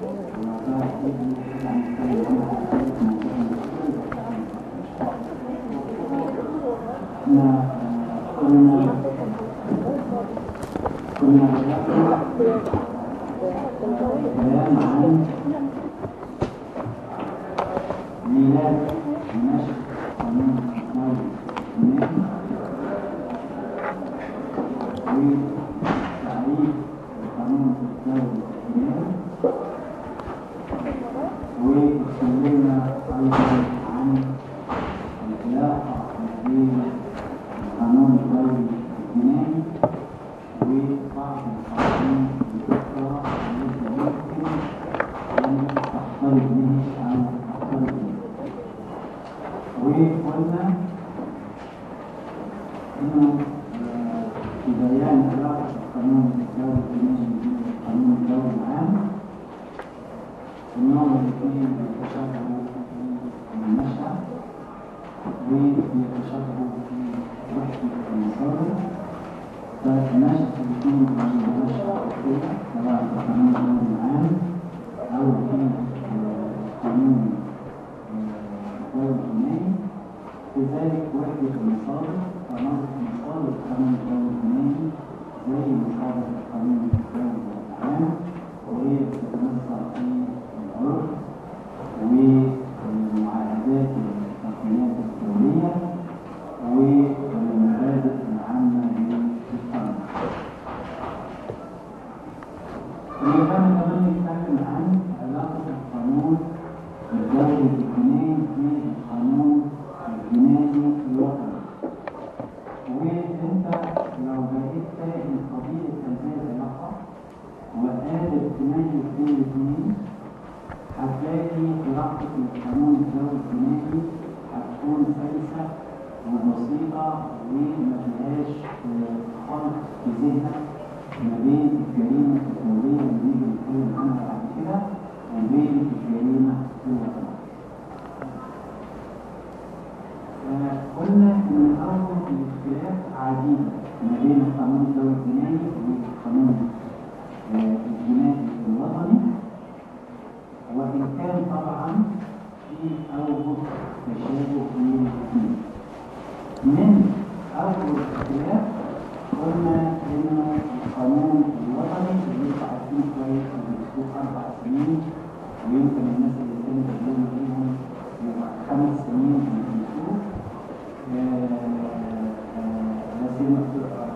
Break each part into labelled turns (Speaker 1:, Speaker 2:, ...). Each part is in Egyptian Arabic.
Speaker 1: احنا كنا كنا بدأنا كلام عن ميلاد نشأ قانون الدولة الإسلامي وتعريف قانون الدولة الإسلامي واتكلمنا أيضا عن العلاقة ما بين القانون الدولي الجنائي وبعض القوانين الأخرى التي يمكن أن تختلط به أو تختلط به وقلنا إنه آه، في بيان علاقة القانون الدولي الجنائي بالقانون الدولي العام إنهم الاثنين بيتشابهوا في المنشأ وبيتشابهوا في وحدة المصادر فالنشأ بيكون من منشأ أخرى سواء في القانون الدولي العام أو في القانون الدولي الجنائي كذلك وحدة المصادر فمصدر مصادر القانون الدولي الجنائي زي مصادر القانون الدولي العام وهي بتتمثل في العرف والمعاهدات الاتفاقيات الدولية والمبادئ العامة للقانون. كنا كمان نتكلم عن علاقة القانون الدولي الجنائي بالقانون الجنائي الوطني. وانت لو بقيت فاهم طبيعة هذه العلاقة وقادر تميز بين الاثنين هتلاقي قراءتك للقانون الدولي الجنائي هتكون سلسة وبسيطة وما فيهاش آه، خلط في ذهنك ما بين الجريمة الدولية اللي نيجي نتكلم عنها بعد كده وبين الجريمة الوطنية. آه، قلنا ان اول الاختلاف عديدة ما بين القانون الدولي الجنائي والقانون آه، الجنائي الوطني وإن كان طبعا في أوجه تشابه بين الاثنين. من أوجه الاختلاف قلنا إنه القانون الوطني اللي انتوا عارفين كويس إنه بيسوق أربع سنين ويمكن الناس اللي كانت بتقول فيهم يبقى خمس سنين في الدستور لا سيما بتبقى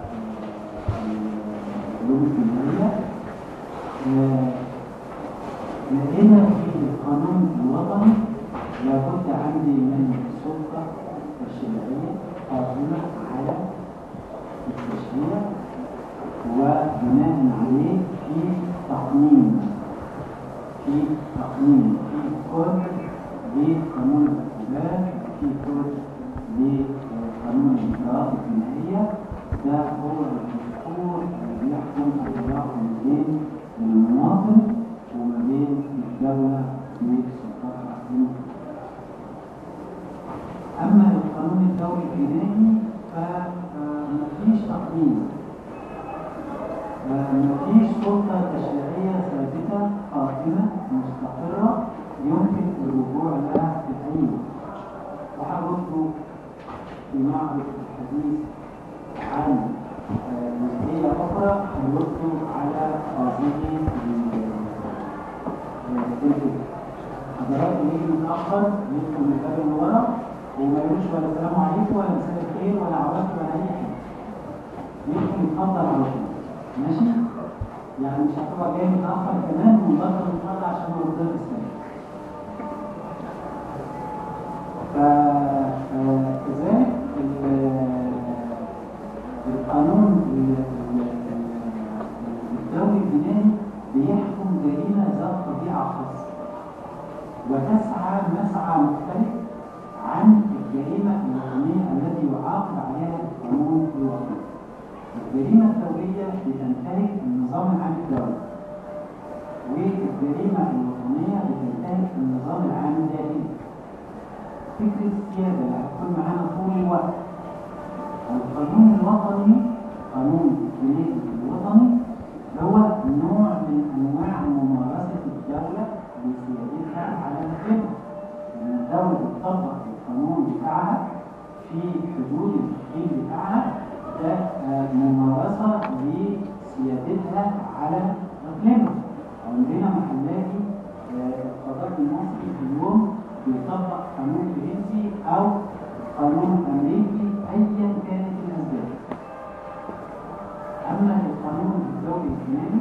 Speaker 1: العلوم الكيميائية آه، لقينا في القانون الوطني لابد عندي من سلطة تشريعية قائمة على التشريع وبناء عليه في تقنين في تقنين في كود لقانون العقوبات في كود لقانون الإجراءات الجنائية ده هو الدستور اللي بيحكم العلاقة ما بين المواطن وما بين الدولة وسلطاتها المطلقة. أما القانون الدولي الجنائي فمفيش تقنين مفيش سلطة تشريعية ثابتة قائمة مستقرة يمكن الرجوع لها في أي وقت. وهرد في معرض الحديث عن آه، جزئية أخرى هنرد على هذه ال- حضرات يجي متأخر يدخل من الباب اللي ورا وما يقولش ولا السلام عليكم ولا مساء الخير ولا عوضت ولا أي حاجة. يدخل يتفضل على طول. ماشي؟ يعني مش هتبقى جاي متأخر كمان ومبطل متفضل عشان هو قدام السلام. فكذلك القانون ال- ال- الدولي الجنائي بيحكم جريمة ذات طبيعة خاصة وتسعى مسعى مختلف عن الجريمة الوطنية التي يعاقب عليها القانون الوطني. الجريمة الدولية بتنتهك النظام العام الدولي والجريمة الوطنية بتنتهك النظام العام الداخلي. فكرة السيادة اللي هتكون معانا طول الوقت القانون الوطني قانون الجنائي الوطني هو نوع من انواع ممارسه الدوله بتاعها في حدود التحكيم بتاعها ده آه، ممارسة لسيادتها على إقليمها عندنا محلاتي آه، القضاء المصري اليوم بيطبق قانون فرنسي أو قانون أمريكي أيا كانت الأسباب أما القانون الدولي الجنائي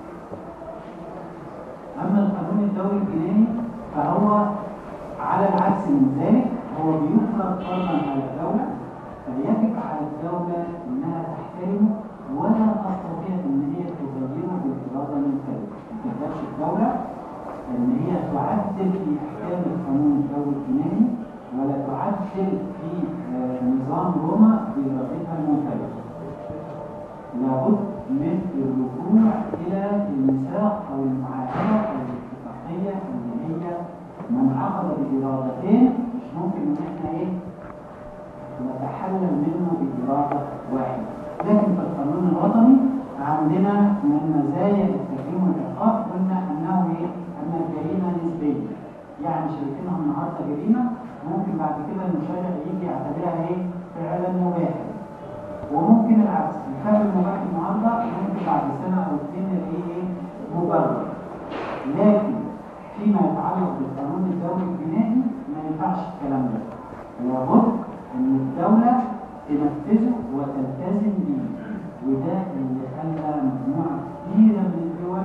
Speaker 1: أما القانون الدولي الجنائي فهو على العكس من ذلك هو بيفرض فرضا على الدولة فيجب على الدولة إنها تحترمه ولا تستطيع إن هي تغيره بالإرادة المنفردة. ما تقدرش الدولة إن هي تعدل في أحكام القانون الدولي الجنائي ولا تعدل في آه، نظام روما بإرادتها المنفردة. لابد من الرجوع إلى الميثاق أو المعاهدة أو الاتفاقية اللي هي منعقدة بإرادتين مش ممكن إن إحنا إيه نتحلل منه بإرادة واحدة لكن في القانون الوطني عندنا من مزايا التكريم والعقاب قلنا أنه إيه أن الجريمة نسبية يعني شايفينها النهارده جريمة ممكن بعد كده المشرع يجي يعتبرها إيه فعلا مباحا وممكن العكس الفعل المباح النهارده ممكن بعد سنه او اثنين نلاقيه ايه مبرر لكن فيما يتعلق بالقانون الدولي الجنائي ما ينفعش الكلام ده لابد ان الدوله تنفذه وتلتزم به وده اللي خلى مجموعه كبيره من الدول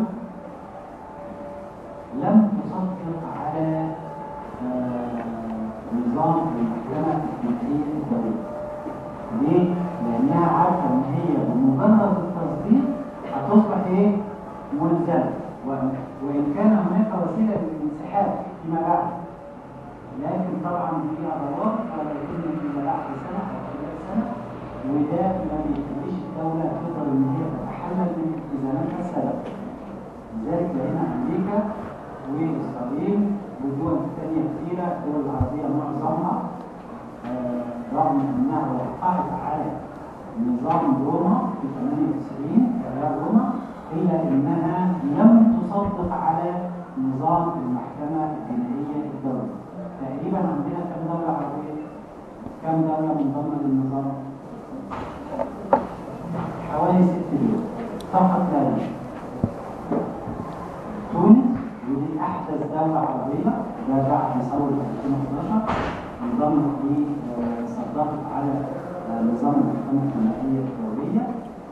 Speaker 1: لم تصدق على آه، نظام المحكمه الجنائيه الدوليه ليه؟ لأنها عارفة إن هي بمجرد التصديق هتصبح إيه؟ ملزمة و- وإن كان هناك وسيلة للانسحاب فيما بعد لكن طبعا في أضرار ولا يتم فيما بعد سنة أو خلال سنة وده ما بيخليش الدولة تقدر إن هي تتحمل من التزاماتها السابقة لذلك لقينا أمريكا وإسرائيل ودول تانية كثيرة الدول العربية معظمها آه، رغم انها وقعت على نظام روما في 98 قرار روما الا انها لم تصدق على نظام المحكمه الجنائيه الدولي. تقريبا عندنا كم دوله عربيه؟ كم دوله منضمه للنظام؟ حوالي ست دول فقط لا غير. تونس ودي احدث دوله عربيه ده بعد ثوره 2011 انضمت في آه، صدقت على آه، نظام المحكمه الجنائيه الدوليه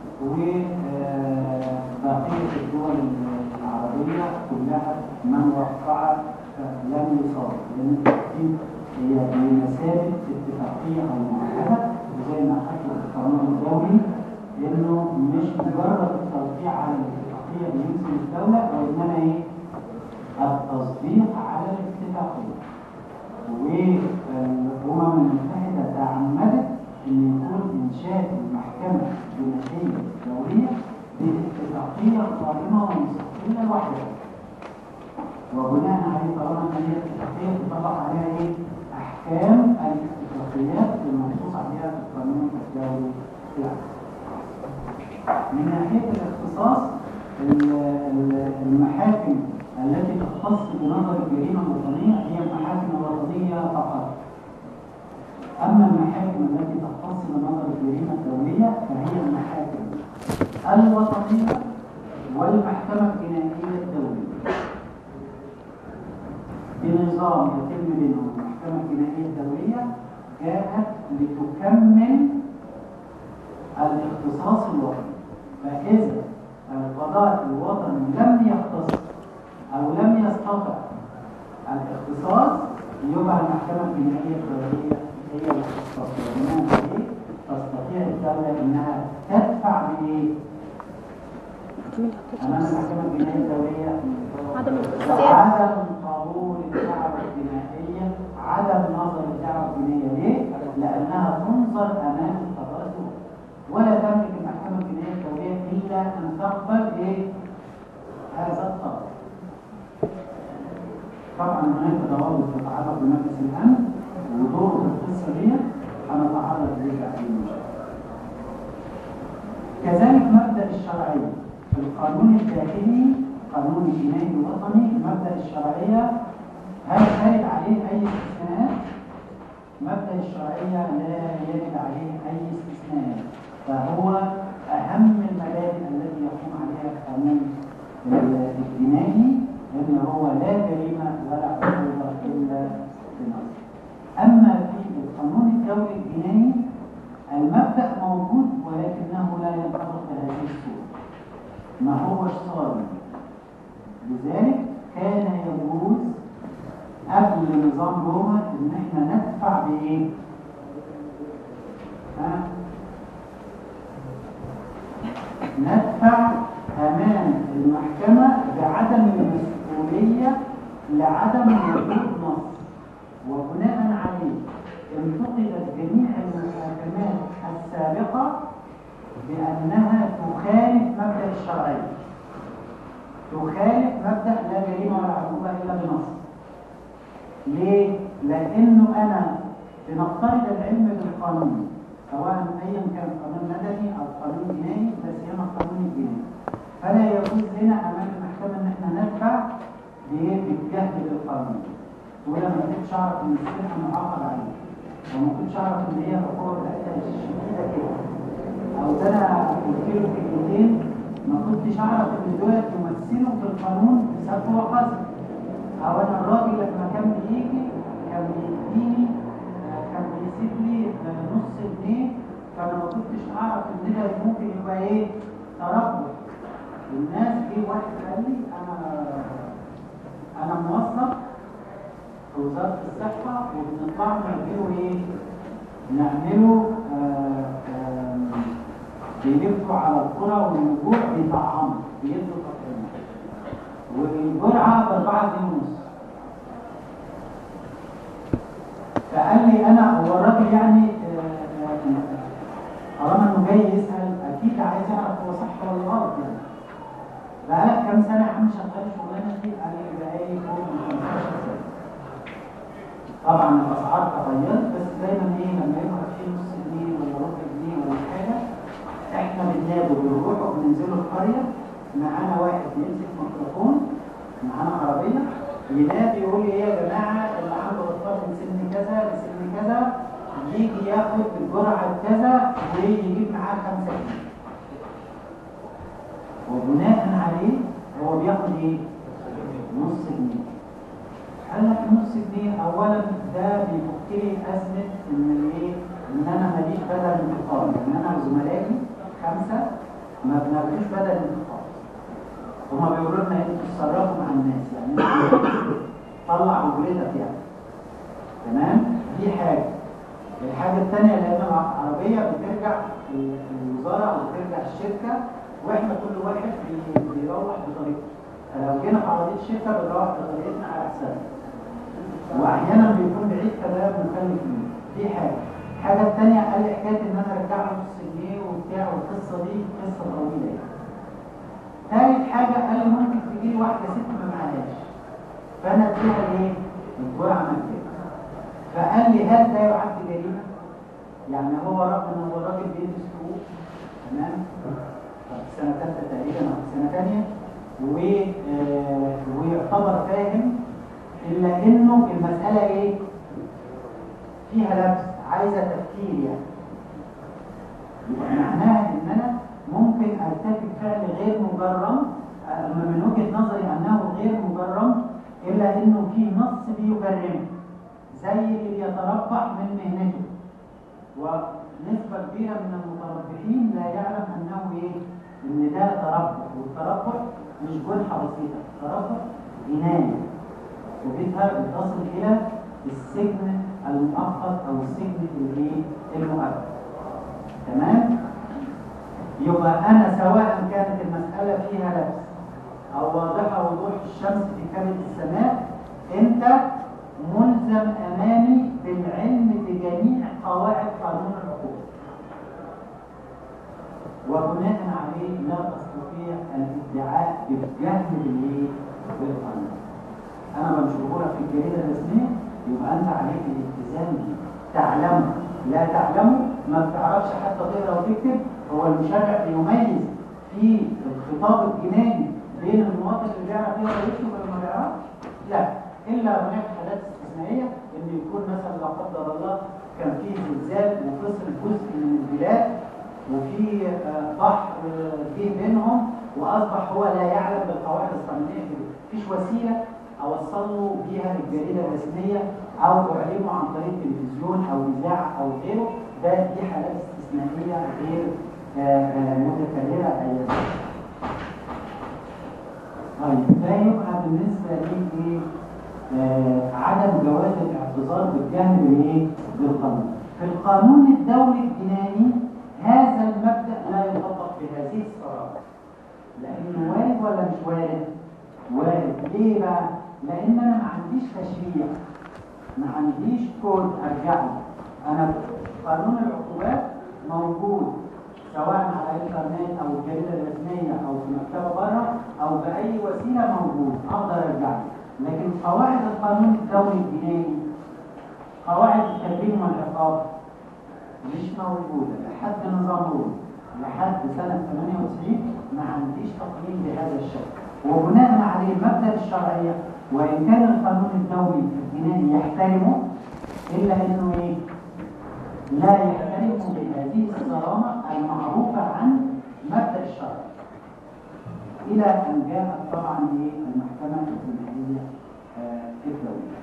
Speaker 1: وبقيه الدول العربيه كلها من وقع آه، لم يصاب لان التحكيم هي بمثابه اتفاقيه او معاهده وزي ما حكى القانون الدولي انه مش مجرد التوقيع على الاتفاقيه بيمثل الدوله وانما ايه؟ التصديق على الاتفاقيه والأمم المتحدة تعمدت أن يكون إنشاء المحكمة الجنائية الدولية باتفاقية قائمة ومستقلة لوحدها. وبناء عليه طالما أن هي اتفاقية تطبق عليها إيه؟ أحكام الاتفاقيات المنصوص عليها في القانون الدولي العام. من ناحية الاختصاص ال- ال- المحاكم التي تختص بنظر الجريمة الوطنية هي المحاكم الوطنية فقط. أما المحاكم التي تختص بنظر الجريمة الدولية فهي المحاكم الوطنية والمحكمة الجنائية الدولية. بنظام يتم بينهم المحكمة الجنائية الدولية جاءت لتكمل الاختصاص الوطني فإذا القضاء الوطني لم يختص أو لم يستطع الاختصاص يبقى المحكمة الجنائية الدولية هي اللي تختص وبناء عليه تستطيع الدولة إنها تدفع بإيه؟ أمام المحكمة الجنائية الدولية
Speaker 2: عدم الاختصاص
Speaker 1: عدم قبول الدعوة الجنائية عدم نظر الدعوة الجنائية ليه؟ لأنها تنظر أمام القضاء الدولي ولا تملك المحكمة الجنائية الدولية إلا أن تقبل إيه؟ هذا الطلب طبعا هناك ضوابط تتعلق بمجلس الأمن ودوره في القصة دي هنتعرض ليه بعدين إن شاء الله. كذلك مبدأ الشرعية في القانون الداخلي قانون الجنائي الوطني مبدأ الشرعية هل خارج عليه أي استثناءات؟ مبدأ الشرعية لا يرد عليه أي استثناء فهو أهم المبادئ التي يقوم عليها القانون الجنائي ان هو لا جريمه ولا عقوبه الا بنص اما في القانون الدولي الجنائي المبدا موجود ولكنه لا ينطبق بهذه الصوره ما هوش صارم لذلك كان يجوز قبل نظام روما ان احنا ندفع بايه ها ندفع امام المحكمه بعدم المسؤوليه لعدم وجود نص وبناء عليه انتقدت جميع المحاكمات السابقه بانها تخالف مبدا الشرعيه تخالف مبدا لا جريمه ولا عقوبه الا بنص ليه لانه انا بنفترض العلم بالقانون سواء ايا كان قانون مدني او قانون جنائي بس هنا القانون الجنائي فلا يجوز لنا امام المحكمه ان احنا ندفع بالجهل بالقانون ولا ما كنتش اعرف ان السرقه معاقب عليه وما كنتش اعرف ان هي العقوبه بتاعتها مش شديده كده او ده انا قلت له كلمتين ما كنتش اعرف ان دول يمثلوا في القانون بسبب وقصد او انا الراجل لما كان بيجي كان بيديني كان بيسيب لي نص جنيه فانا ما كنتش اعرف ان ده ممكن يبقى ايه تربط الناس جه واحد قال لي انا انا موظف في وزاره الصحه وبنطلع نعمله ايه؟ نعمله آه آه بيلفوا على القرى والنجوع بيطعموا بيدوا تطعيمات والجرعه ب 4 جنيه ونص فقال لي انا هو الراجل يعني طالما انه جاي يسال اكيد عايز يعرف هو صح ولا غلط يعني بقالك كام سنه يا عم شغال الشغلانه دي؟ قال لي بقالي فوق من 15 سنه طبعا الاسعار اتغيرت بس دايما ايه لما يبقى في نص جنيه ولا ربع جنيه ولا حاجه احنا بننادوا بنروح وبننزلوا القريه معانا واحد بيمسك ميكروفون معانا عربيه ينادي يقول ايه يا جماعه اللي عنده اطفال من سن كذا لسن كذا يجي ياخد الجرعه كذا ويجيب معاه 5 جنيه وبناء عليه هو بياخد ايه؟ نص جنيه قال لك نص جنيه اولا ده بيفك لي ازمه ان ايه؟ ان انا ماليش بدل انتقال ان انا وزملائي خمسه ما بناخدوش بدل انتقال هما بيقولوا لنا انتوا تتصرفوا مع الناس يعني طلع اجرتك يعني تمام؟ دي حاجه الحاجه الثانيه لان العربيه بترجع الوزاره او بترجع الشركه واحنا كل واحد بيروح بطريقته فلو جينا في عربيه الشركه بنروح بطريقتنا على حسابنا واحيانا بيكون بعيد فده بنخلي فيه دي حاجه الحاجه الثانيه قال لي حكايه ان انا ارجع له نص جنيه وبتاع والقصه دي قصه طويله يعني ثالث حاجه قال لي ممكن تجي لي واحده ست ما معهاش فانا اديها ايه؟ الجرعه مجانا فقال لي هل ده يعد جريمه؟ يعني هو رغم ان هو راجل بيلبس حقوق تمام؟ في سنه ثالثه تقريبا او في سنه ثانيه و آه ويعتبر فاهم الا انه المساله ايه؟ فيها لبس عايزه تفكير يعني يبقى معناها ان انا ممكن ارتكب فعل غير مجرم من وجهه نظري انه غير مجرم الا انه في نص بيجرمه زي اللي بيتربح من مهنته ونسبه كبيره من المتربحين لا يعلم انه ايه؟ ان ده تربح والتربح مش جنحه بسيطه تربح جنايه وبيتها بتصل الى السجن المؤقت او السجن الايه المؤقت تمام يبقى انا سواء كانت المساله فيها لبس او واضحه وضوح الشمس في كبد السماء انت ملزم امامي بالعلم بجميع قواعد قانون العقوبه وبناء عليه لا تستطيع الادعاء بالجهل بالايه بالقانون انا بنشره لك في الجريده الرسميه يبقى انت عليك الالتزام به تعلمه لا تعلمه ما بتعرفش حتى تقرا وتكتب هو المشرع بيميز في الخطاب الجنائي بين المواطن اللي بيعرف يقرا ويكتب واللي ما بيعرفش لا الا هناك حالات استثنائيه ان يكون مثلا لا قدر الله كان في زلزال وفصل جزء من البلاد وفي آه، بحر جه بينهم واصبح هو لا يعلم بالقواعد القانونيه مفيش وسيله اوصل له بيها الجريده الرسميه او اعلمه عن طريق التلفزيون او اذاعه او غيره ده دي حالات استثنائيه غير آه، آه، متكرره اي طيب ده يبقى بالنسبه لي آه، عدم جواز الاعتذار بالجهل بالايه؟ بالقانون. في القانون الدولي الجنائي هذا المبدا لا يطبق في هذه الصراحه. لانه وارد ولا مش وارد؟ وارد، ليه بقى؟ لان انا ما عنديش تشريع ما عنديش كود ارجعه انا قانون العقوبات موجود سواء على الانترنت او الجريده الرسميه او في مكتبه بره او باي وسيله موجود اقدر ارجعه لكن قواعد القانون الدولي الجنائي قواعد التكريم والعقاب مش موجوده لحد نظام روم لحد سنه 98 ما عنديش تقييم بهذا الشكل وبناء عليه مبدا الشرعيه وان كان القانون الدولي الجنائي يحترمه الا انه ايه؟ لا يحترم بهذه الصرامه المعروفه عن مبدا الشرع الى ان جاءت طبعا المحكمه الجنائيه آه، الدوليه.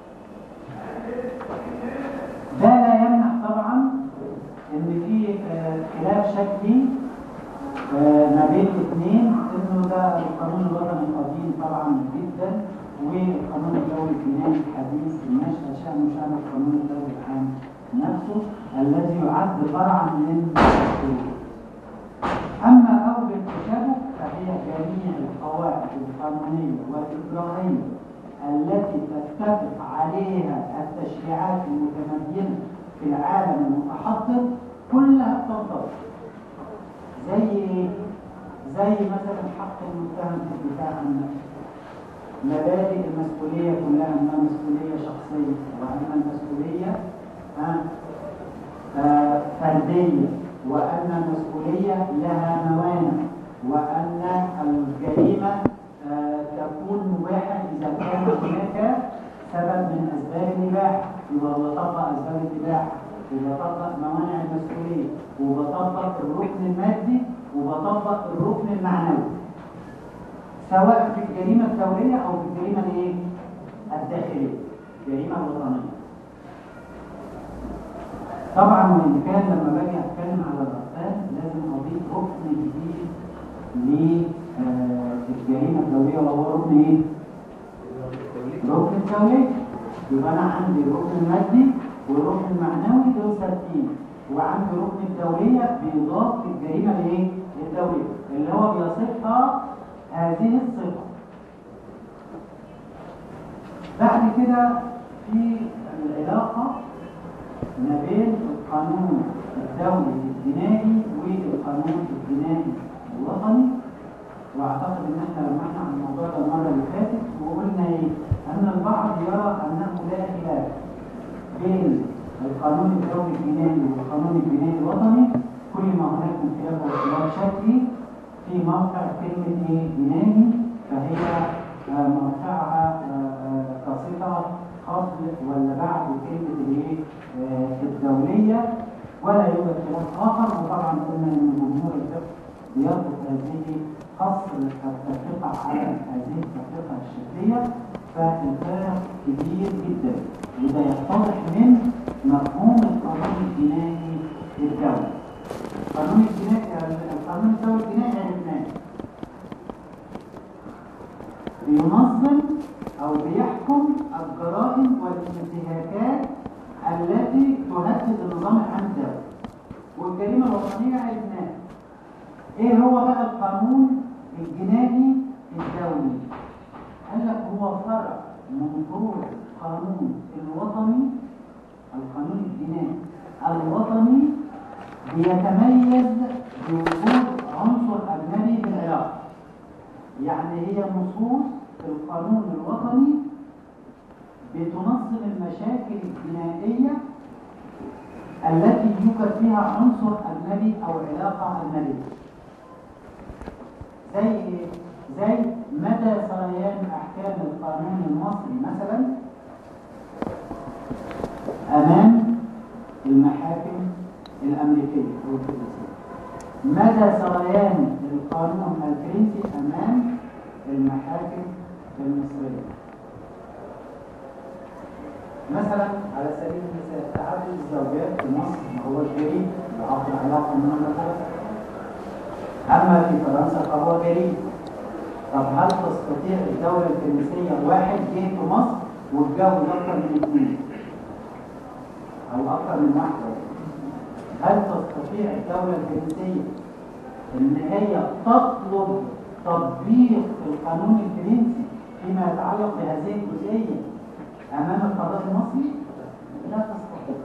Speaker 1: ده لا يمنع طبعا ان في آه، خلاف شكلي آه، ما بين الاثنين انه ده القانون الوطني القديم طبعا جدا والقانون الدولي الجنائي الحديث النشأة شأنه شأن القانون الدولي العام نفسه الذي يعد فرعا من الدستور. أما أول التشابه فهي جميع القواعد القانونية والإجرائية التي تتفق عليها التشريعات المتمدنة في العالم المتحضر كلها بتنطبق زي ايه؟ زي مثلا حق المتهم في الدفاع عن نفسه مبادئ المسؤولية كلها أنها مسؤولية شخصية وأن المسؤولية آه، آه، فردية وأن المسؤولية لها موانع وأن الجريمة آه، تكون مباحة إذا كان هناك سبب من أسباب الإباحة يبقى بطبق أسباب الإباحة وبطبق موانع المسؤولية وبطبق الركن المادي وبطبق الركن المعنوي سواء في الجريمة الدولية أو في الجريمة الايه؟ الداخلية الجريمة الوطنية طبعا وإن كان لما باجي أتكلم على الأرقام لازم أضيف ركن جديد للجريمة الدولية وهو ركن إيه؟ ركن الدولية يبقى أنا عندي الركن المادي والركن المعنوي دول ثابتين وعندي ركن الدولية بيضاف للجريمة الإيه؟ الدولية اللي هو بيصفها هذه الصفة بعد كده في العلاقة ما بين القانون الدولي الجنائي والقانون الجنائي الوطني واعتقد ان احنا لمحنا عن الموضوع ده المره اللي فاتت وقلنا ايه؟ ان البعض يرى انه لا خلاف بين القانون الدولي الجنائي والقانون الجنائي الوطني كل ما هناك من خلاف هو خلاف شكلي في موقع كلمة ايه جناني فهي آه، موقعها آه، آه، كصفة قبل ولا بعد كلمة الايه الدولية ولا يوجد خلاف آخر وطبعا قلنا إن جمهور الفقه بيربط هذه قصر التفرقة على هذه التفرقة الشكلية فالفارق كبير جدا وده يتضح من مفهوم القانون الجنائي الدولي القانون الجنائي القانون الدولي الجنائي عرفناه بينظم او بيحكم الجرائم والانتهاكات التي تهدد النظام العام الدولي والجريمه الوطنيه عرفناها ايه هو بقى القانون الجنائي الدولي قال لك هو فرع من فروع القانون الوطني القانون الجنائي الوطني بيتميز بوجود عنصر أجنبي في العلاقة يعني هي نصوص في القانون الوطني بتنظم المشاكل الجنائية التي يوجد فيها عنصر أجنبي أو علاقة أجنبية زي إيه؟ زي مدى سريان أحكام القانون المصري مثلا مدى سريان القانون الفرنسي أمام المحاكم المصرية مثلا على سبيل المثال تعدد الزوجات في مصر ما هوش جريم بعقد علاقة من المثلا أما في فرنسا فهو جريم طب هل تستطيع الدولة الفرنسية واحد جه في مصر واتجوز أكثر من اثنين أو أكثر من واحدة هل تستطيع الدولة الفرنسية إن هي تطلب تطبيق القانون الفرنسي فيما يتعلق بهذه الجزئية أمام القضاء المصري؟ لا تستطيع.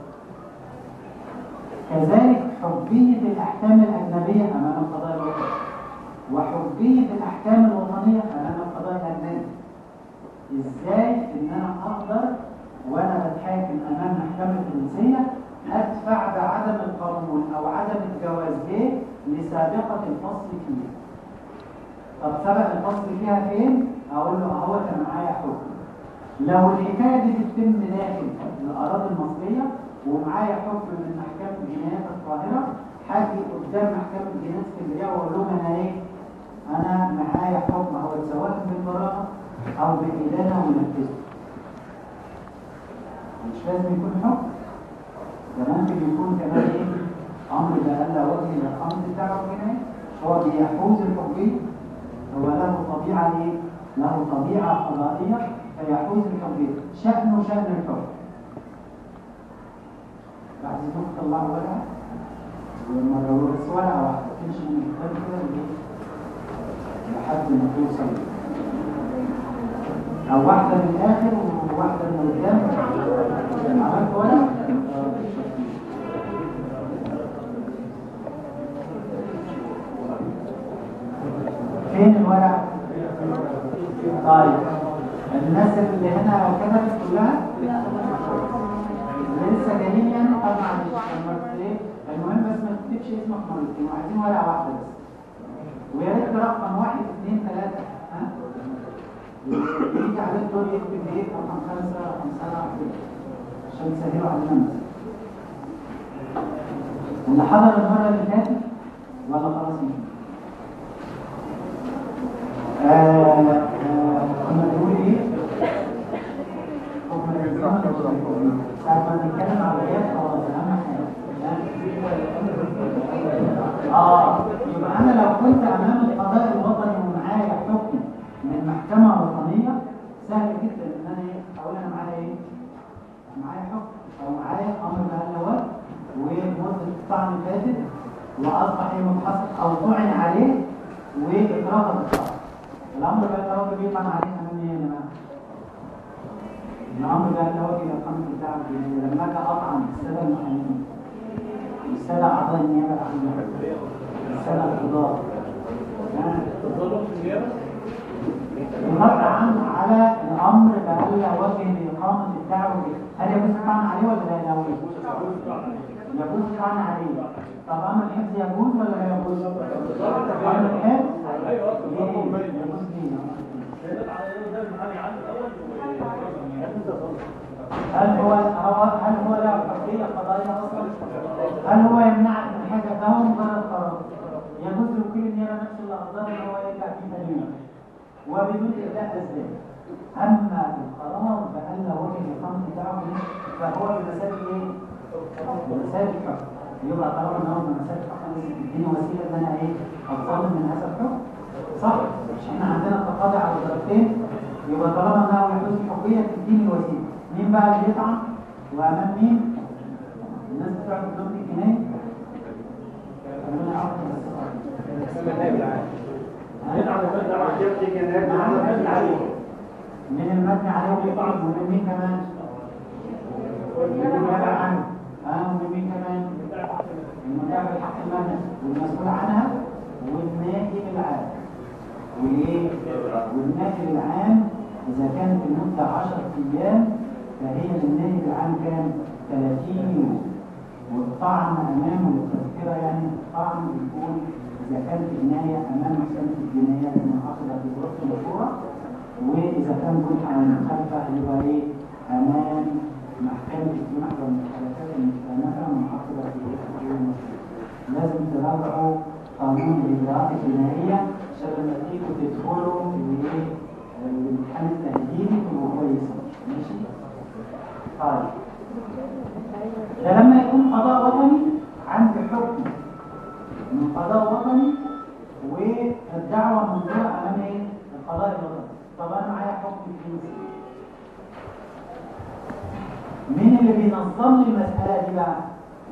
Speaker 1: كذلك حجية الأحكام الأجنبية أمام القضاء الوطني وحجية الأحكام الوطنية أمام القضاء الأجنبي. إزاي إن أنا أقدر وأنا بتحاكم أمام محكمة فرنسية أدفع بعدم القانون أو عدم الجواز ليه؟ لسابقة الفصل فيها. طب سبق الفصل فيها فين؟ أقول له أهو كان معايا حكم. لو الحكاية دي بتتم داخل الأراضي المصرية ومعايا حكم من محكمة جنايات القاهرة هاجي قدام محكمة جنايات اسكندرية وأقول لهم أنا إيه؟ أنا معايا حكم أهو سواء بالبراءة أو بالإدانة ونفذه. مش لازم يكون حكم ده ممكن يكون كمان ايه امر بألا وجه للامر بتاعه كده هو بيحوز الحجيه هو له طبيعه ايه له طبيعه قضائيه فيحوز الحجيه شأنه شأن الحكم بعد ذلك طلعوا ورقه ومرة بس ورقه واحده تمشي من الكتاب كده لإيه؟ لحد ما توصل او واحده من الاخر وواحده من قدام عملت ورقه فين الورق؟ طيب الناس اللي هنا كتبت كلها لسه جايين يعني طب معلش لما ايه المهم بس ما تكتبش اسمك مرتين وعايزين ورقه واحده بس ويا ريت رقم واحد اثنين ثلاثه ها يجي عليه الدور يكتب ايه رقم خمسه رقم سبعه كده عشان تسهلوا علينا مثلا اللي حضر المره اللي فاتت ولا خلاص مش كنا بنقول ايه؟ حكم الإسلام ساعة ما نتكلم على الغياب خلاص أهم حاجة اه يبقى أنا لو كنت أمام القضاء الوطني ومعايا حكم من محكمة وطنية سهل جدا إن أنا إيه؟ أقول أنا معايا إيه؟ معايا حكم أو معايا أمر بألوات ومدة الطعن فاتت وأصبح إيه متحصل أو طعن عليه واترفض الطعن الامر بقى اللي هو بيطعن عليه امام ايه يا جماعه؟ الامر بقى اللي هو كده القانون بتاعه لما اجي اطعن الساده المحامين الساده اعضاء النيابه العامه الساده القضاه يطعن على الامر بألا وجه لاقامه الدعوه هل يجوز الطعن عليه ولا لا يجوز؟ يجوز الطعن عليه طب امر الحفظ يجوز ولا لا يجوز؟ امر الحفظ هل هو هو هل هو له حريه قضائيه اصلا؟ هل هو يمنعك من حاجه ده هو مجرد قرار يجوز لوكيل النيابه نفس الاقدار ان هو يرجع فيه دليل وبدون ابداء اسباب اما القرار بان وجه اقامه الدعوه فهو بمثابه ايه؟ بمثابه الحكم يبقى طالما ان هو بمثابه الحكم تديني وسيله ان انا ايه؟ اتظلم من هذا الحكم صح مش احنا عندنا تقاضي على درجتين يبقى طالما انها يحوز الحقية تديني الوسيله مين بقى اللي يطعن وامام مين الناس بتوع الدكتور الجنائي خلونا من المبني عليه ويطعن ومن مين كمان من المدافع عنه اه ومن مين كمان المدافع الحق المدني والمسؤول عنها والنائب العام وايه والنائب العام اذا كانت المده 10 ايام فهي للنائب العام كام 30 يوم والطعن امامه التذكره يعني الطعن بيكون اذا كانت جنايه امام محكمه الجنايات المنعقده في ظروف مشهوره واذا كان جنح على المخالفه يبقى ايه امام محكمه الجنح والمخالفات المستأنفه المنعقده في ظروف مشهوره لازم تراجعوا قانون الاجراءات الجنائيه عشان لما تيجوا تدخلوا الايه الامتحان التهديدي تبقوا كويسين ماشي طيب ده لما يكون قضاء وطني عندي حكم من قضاء وطني والدعوه منظوره امام ايه القضاء الوطني طب انا معايا حكم جنسي مين اللي بينظم لي المساله دي بقى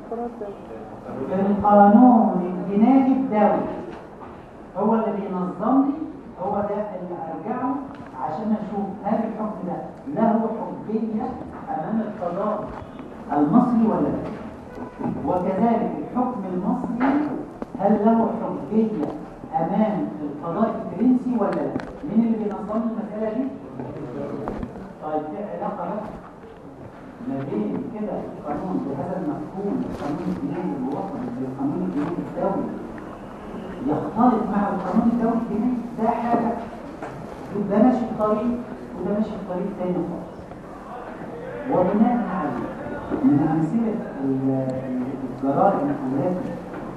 Speaker 1: القانون الجنائي الدولي هو اللي بينظم لي هو ده اللي ارجعه عشان اشوف هل الحكم ده له حجيه امام القضاء المصري ولا لا وكذلك الحكم المصري هل له حجيه امام القضاء الفرنسي ولا لا مين اللي بينظم لي المساله دي طيب في علاقه بقى ما بين كده القانون بهذا المفهوم القانون الجنائي الوطني بالقانون الجنائي الدولي يختلط مع القانون الدولي الجنائي ده حاجه ده ماشي في طريق وده ماشي في طريق تاني خالص وبناء عليه من امثله الجرائم التي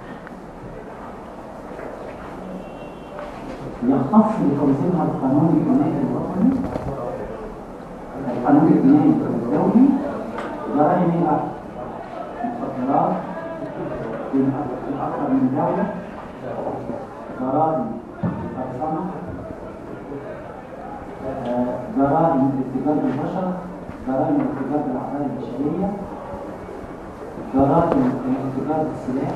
Speaker 1: يختص بتنظيمها القانون الجنائي الوطني القانون الجنائي الدولي جرائم ايه بقى؟ مخدرات في اكثر من دوله جرائم قرصنه جرائم ارتكاب البشر جرائم ارتكاب الاعضاء البشريه جرائم ارتكاب السلاح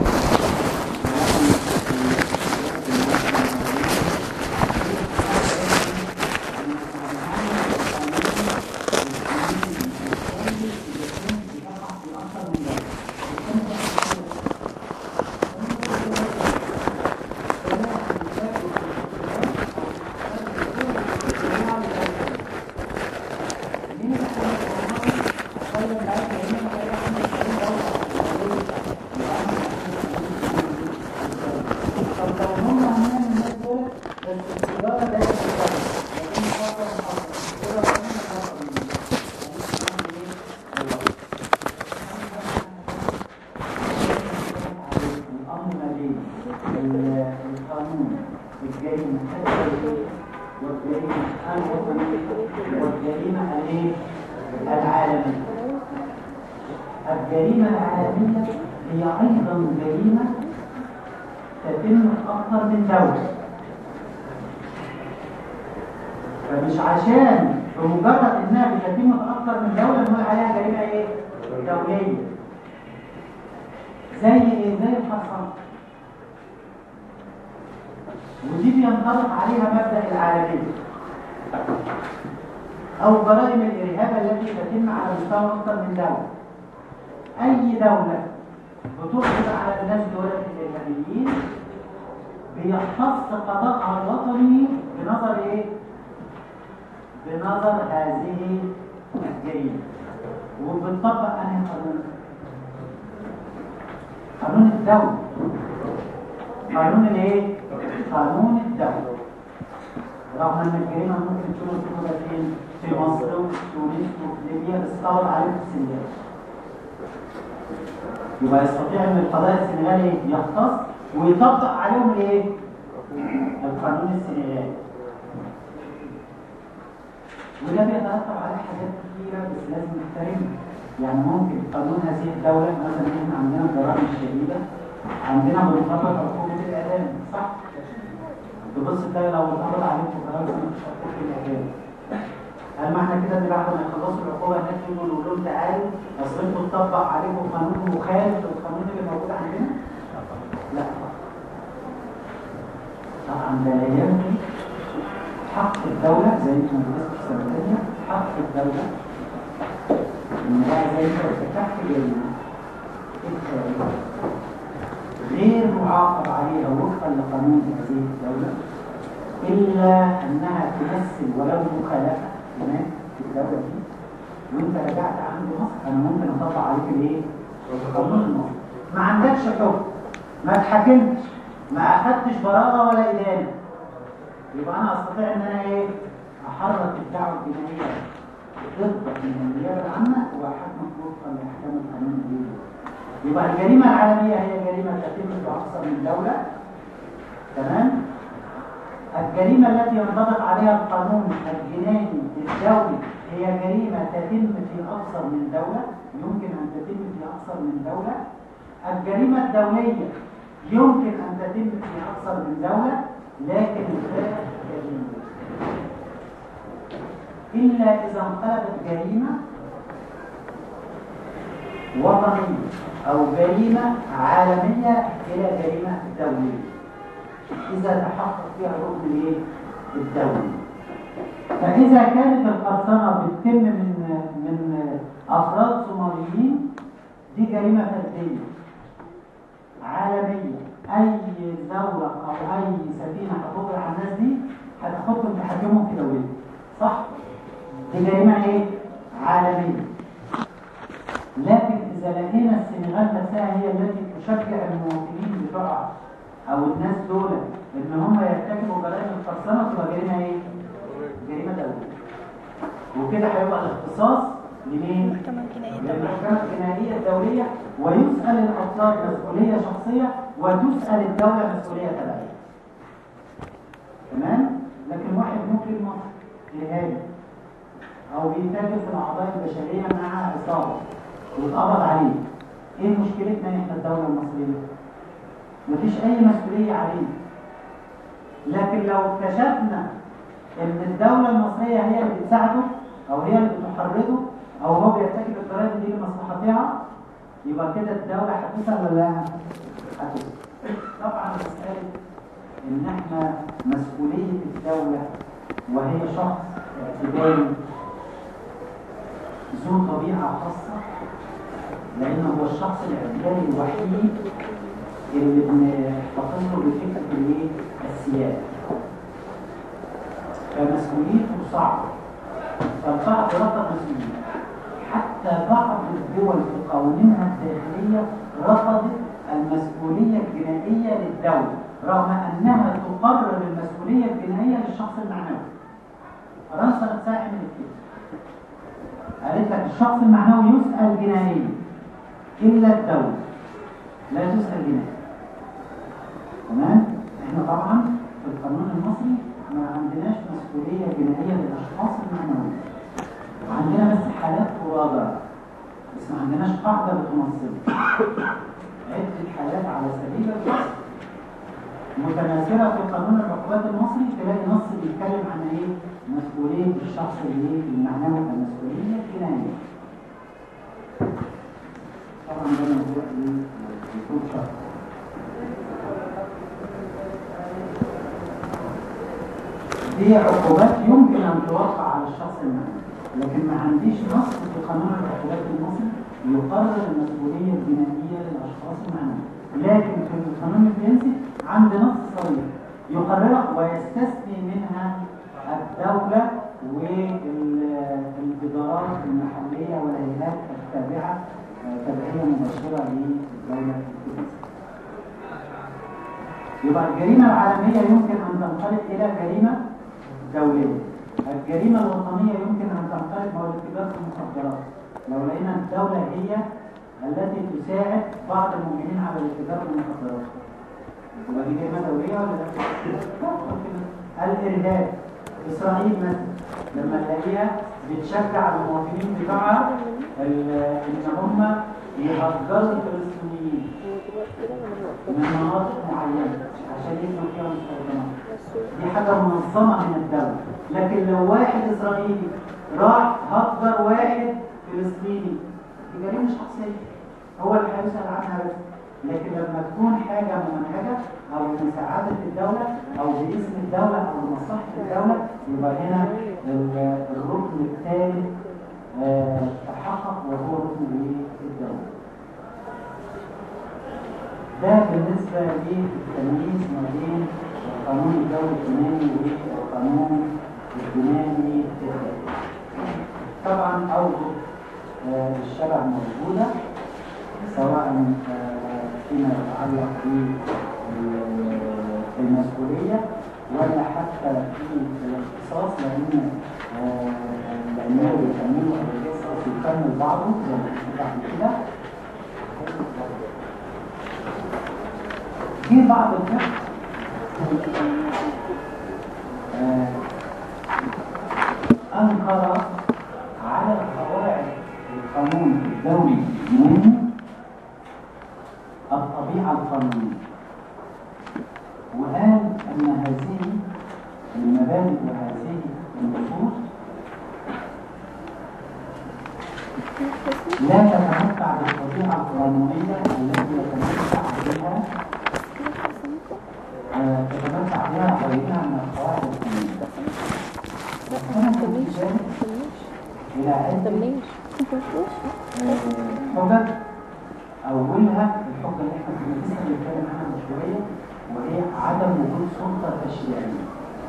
Speaker 1: الجريمة العالمية هي أيضا جريمة تتم في أكثر من دولة فمش عشان بمجرد إنها بتتم في أكثر من دولة نقول عليها جريمة إيه؟ دولية زي إيه؟ زي الحصان ودي بينطبق عليها مبدأ العالمية أو جرائم الإرهاب التي تتم على مستوى أكثر من دولة أي دولة بتقبض على الناس دولة الإرهابيين بيختص قضاءها الوطني بنظر إيه؟ بنظر هذه الجريمة وبنطبق أنهي قانون؟ قانون الدولة قانون الإيه؟ قانون الدولة رغم أن الجريمة ممكن تكون موجودة فين؟ في مصر وفي تونس وفي ليبيا بس طول عليه في السنغال يبقى يستطيع ان القضاء السنغالي يختص ويطبق عليهم الايه القانون السنغالي وده بيترتب عليه حاجات كتيره بس لازم نحترمها يعني ممكن قانون هذه الدوله مثلا احنا عندنا الجرائم الشديده عندنا بنطبق عقوبه الاعدام صح تبص تلاقي لو اتقبض عليك في فرنسا مفيش عقوبه الاعدام هل معنى كده ان بعد ما يخلصوا العقوبه هناك يقولوا نقول لهم تعالوا اصل انتوا اتطبق عليكم قانون مخالف للقانون اللي موجود عندنا؟ لا طبعا ده ينفي حق الدولة زي ما درست في سنة تانية حق الدولة إن بقى زي ما ارتكبت جريمة غير معاقب عليها وفقا لقانون هذه الدولة إلا أنها تمثل ولو مخالفة هناك في الدولة دي وانت رجعت عند مصر انا ممكن اطبق عليك الايه؟ القانون المصري ما عندكش حكم ما اتحكمتش ما اخدتش براءة ولا ادانة يبقى انا استطيع ان انا ايه؟ احرك الدعوة الجنائية ضدك من النيابة العامة واحكمك وفقا لاحكام القانون الجديد يبقى الجريمة العالمية هي جريمة تتم في اكثر من دولة تمام الجريمة التي ينطبق عليها القانون الجنائي الدولي هي جريمة تتم في أكثر من دولة يمكن أن تتم في أكثر من دولة الجريمة الدولية يمكن أن تتم في أكثر من دولة لكن الفرق جريمة إلا إذا انقلبت جريمة وطنية أو جريمة عالمية إلى جريمة دولية إذا تحقق فيها الركن الإيه؟ الدولي فإذا كانت القرصنة بتتم من من أفراد صوماليين دي جريمة فردية عالمية أي دولة أو أي سفينة هتضرب على الناس دي هتاخدهم تحكمهم في دولتهم صح؟ دي جريمة إيه؟ عالمية لكن إذا لقينا السنغال نفسها هي التي تشجع المواطنين بتوعها أو الناس دول إن هم يرتكبوا جرائم القرصنة تبقى جريمة إيه؟ جريمة دولية وكده هيبقى الاختصاص لمين؟
Speaker 2: المحكمة الجنائية
Speaker 1: للمحكمة الجنائية الدولية ويسأل الأفراد مسؤولية شخصية وتسأل الدولة مسؤولية تبعية تمام؟ لكن واحد ممكن مصر إرهابي أو بيتاجر في الأعضاء البشرية مع عصابة واتقبض عليه إيه مشكلتنا إحنا الدولة المصرية؟ مفيش أي مسؤولية عليه لكن لو اكتشفنا ان الدولة المصرية هي اللي بتساعده او هي اللي بتحرضه او هو بيرتكب الجرائم دي لمصلحتها يبقى كده الدولة هتسأل ولا لا؟ هتسأل طبعا مسألة ان احنا مسؤولية الدولة وهي شخص اعتدالي ذو طبيعة خاصة لأنه هو الشخص الاعتدالي الوحيد اللي بنحتفظ له بفكرة الايه؟ السيادة فمسؤوليته صعبة فالبعض رفض مسؤوليته حتى بعض الدول في قوانينها الداخلية رفضت المسؤولية الجنائية للدولة رغم أنها تقرر المسؤولية الجنائية للشخص المعنوي فرنسا نفسها عملت كده قالت لك الشخص المعنوي يسأل جنائيا إلا الدولة لا تسأل جنائيا تمام؟ احنا طبعا في القانون المصري ما عندناش مسؤولية جنائية للأشخاص المعنويين عندنا بس حالات مرادرة بس ما عندناش قاعدة بتنظمها عدة حالات على سبيل القصد متناثرة في قانون العقوبات المصري تلاقي نص بيتكلم عن ايه؟ مسؤولية الشخص اللي ايه؟ المعنوي المسؤولية الجنائية طبعا ده موضوع ايه؟ بيكون شرط دي عقوبات يمكن أن توقع على الشخص المعنوي لكن ما عنديش نص في قانون العقوبات المصري يقرر المسؤولية الجنائية للأشخاص المعنويين لكن في القانون الفرنسي عند نص صريح يقررها ويستثني منها الدولة والإدارات المحلية والهيئات التابعة تبعية مباشرة للدولة الفرنسية يبقى الجريمة العالمية يمكن أن تنقلب إلى جريمة دولية الجريمة الوطنية يمكن أن تنقلب هو الاتجار في المخدرات لو لقينا الدولة هي التي تساعد بعض المؤمنين على الاتجار بالمخدرات يبقى دي جريمة دولية ولا لا؟ الإرهاب إسرائيل مثلا لما نلاقيها بتشجع المواطنين بتوعها إن هم يهجروا الفلسطينيين من مناطق معينة عشان يبنوا فيها مستوطنات دي حاجة منظمة من الدولة لكن لو واحد إسرائيلي راح هجر واحد فلسطيني دي جريمة شخصية هو اللي هيسأل عنها بس لكن لما تكون حاجة ممنهجة أو بمساعدة الدولة أو باسم الدولة أو بمصلحة الدولة يبقى هنا الركن الثالث آه تحقق وهو ركن الدولة ده بالنسبة للتمييز ما بين القانون الدولي الجنائي والقانون الجنائي طبعا أوجه الشبه موجودة سواء فيما يتعلق بالمسؤولية ولا حتى في الاختصاص لأن لأنه بيكملوا الاختصاص يكمل بعضه زي ما بعد كده في بعض الفقه آه، أنكر على قواعد القانون الدولي اليوناني الطبيعة القانونية وقال أن هذه المبادئ وهذه النصوص لا تتمتع بالطبيعة القانونية التي يتمتع بها آه، تتمتع بها غيرها من القواعد القانونية واستند في ذلك إلى عدة آه، حجج أولها الحجة اللي احنا كنا لسه بنتكلم عنها من شوية وهي عدم وجود سلطة تشريعية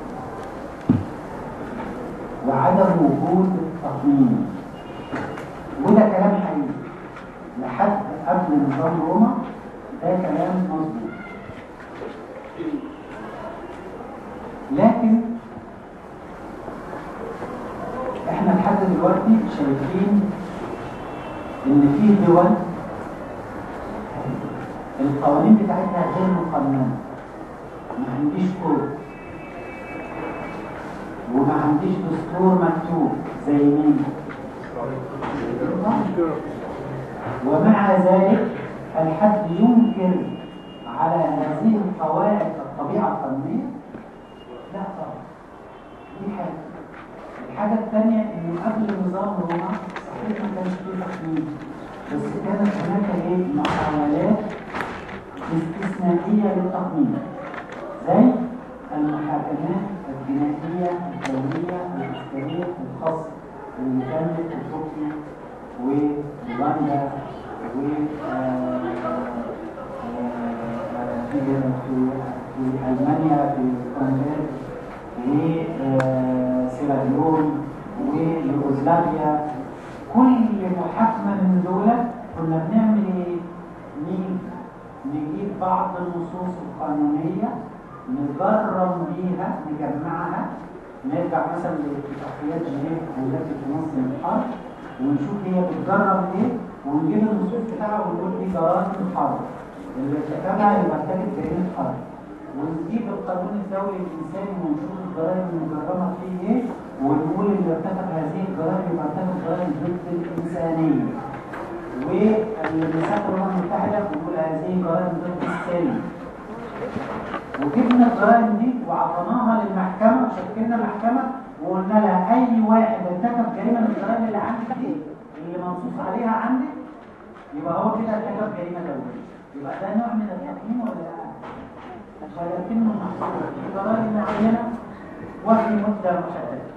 Speaker 1: وعدم وجود تقنين وده كلام حقيقي لحد قبل نظام روما ده كلام مظبوط لكن احنا لحد دلوقتي شايفين ان في دول القوانين بتاعتها غير مقننه ما عنديش كود وما عنديش دستور مكتوب زي مين ومع ذلك الحد ينكر على هذه القواعد الطبيعة القانونية لا طبعا دي حاجة الحاجة الثانية انه قبل نظام روما صحيح ما كانش فيه تقنين بس كانت هناك ايه محاولات استثنائية للتقنين زي المحاكمات الجنائية الدولية العسكرية الخاصة اللي كانت في تركيا ورواندا و آه، آه، في في في ألمانيا في كونغو وسيراليون ويوغوسلافيا كل محاكمة من دول كنا بنعمل ايه؟ مين؟ نجيب بعض النصوص القانونية نجرم بيها نجمعها نرجع مثلا لاتفاقيات جنيف التي تنظم الحرب ونشوف هي بتجرم ايه ونجيب النصوص بتاعها ونقول دي جرائم الحرب اللي ارتكبها يبقى ارتكب جريمه حرب ونجيب القانون الدولي الانساني ونشوف الجرائم المجرمه فيه ايه ونقول اللي ارتكب هذه الجرائم يبقى ارتكب جرائم ضد الانسانيه والميثاق الامم المتحده بيقول هذه جرائم ضد السلم وجبنا الجرائم دي وعطيناها للمحكمه شكلنا محكمه وقلنا لها اي واحد ارتكب جريمه من الجرائم اللي عندك دي اللي منصوص عليها عندك يبقى هو كده ارتكب جريمه دوليه يبقى ده نوع من التقييم ولا لا؟ ولكنه محصور في جرائم معينه وفي مده محدده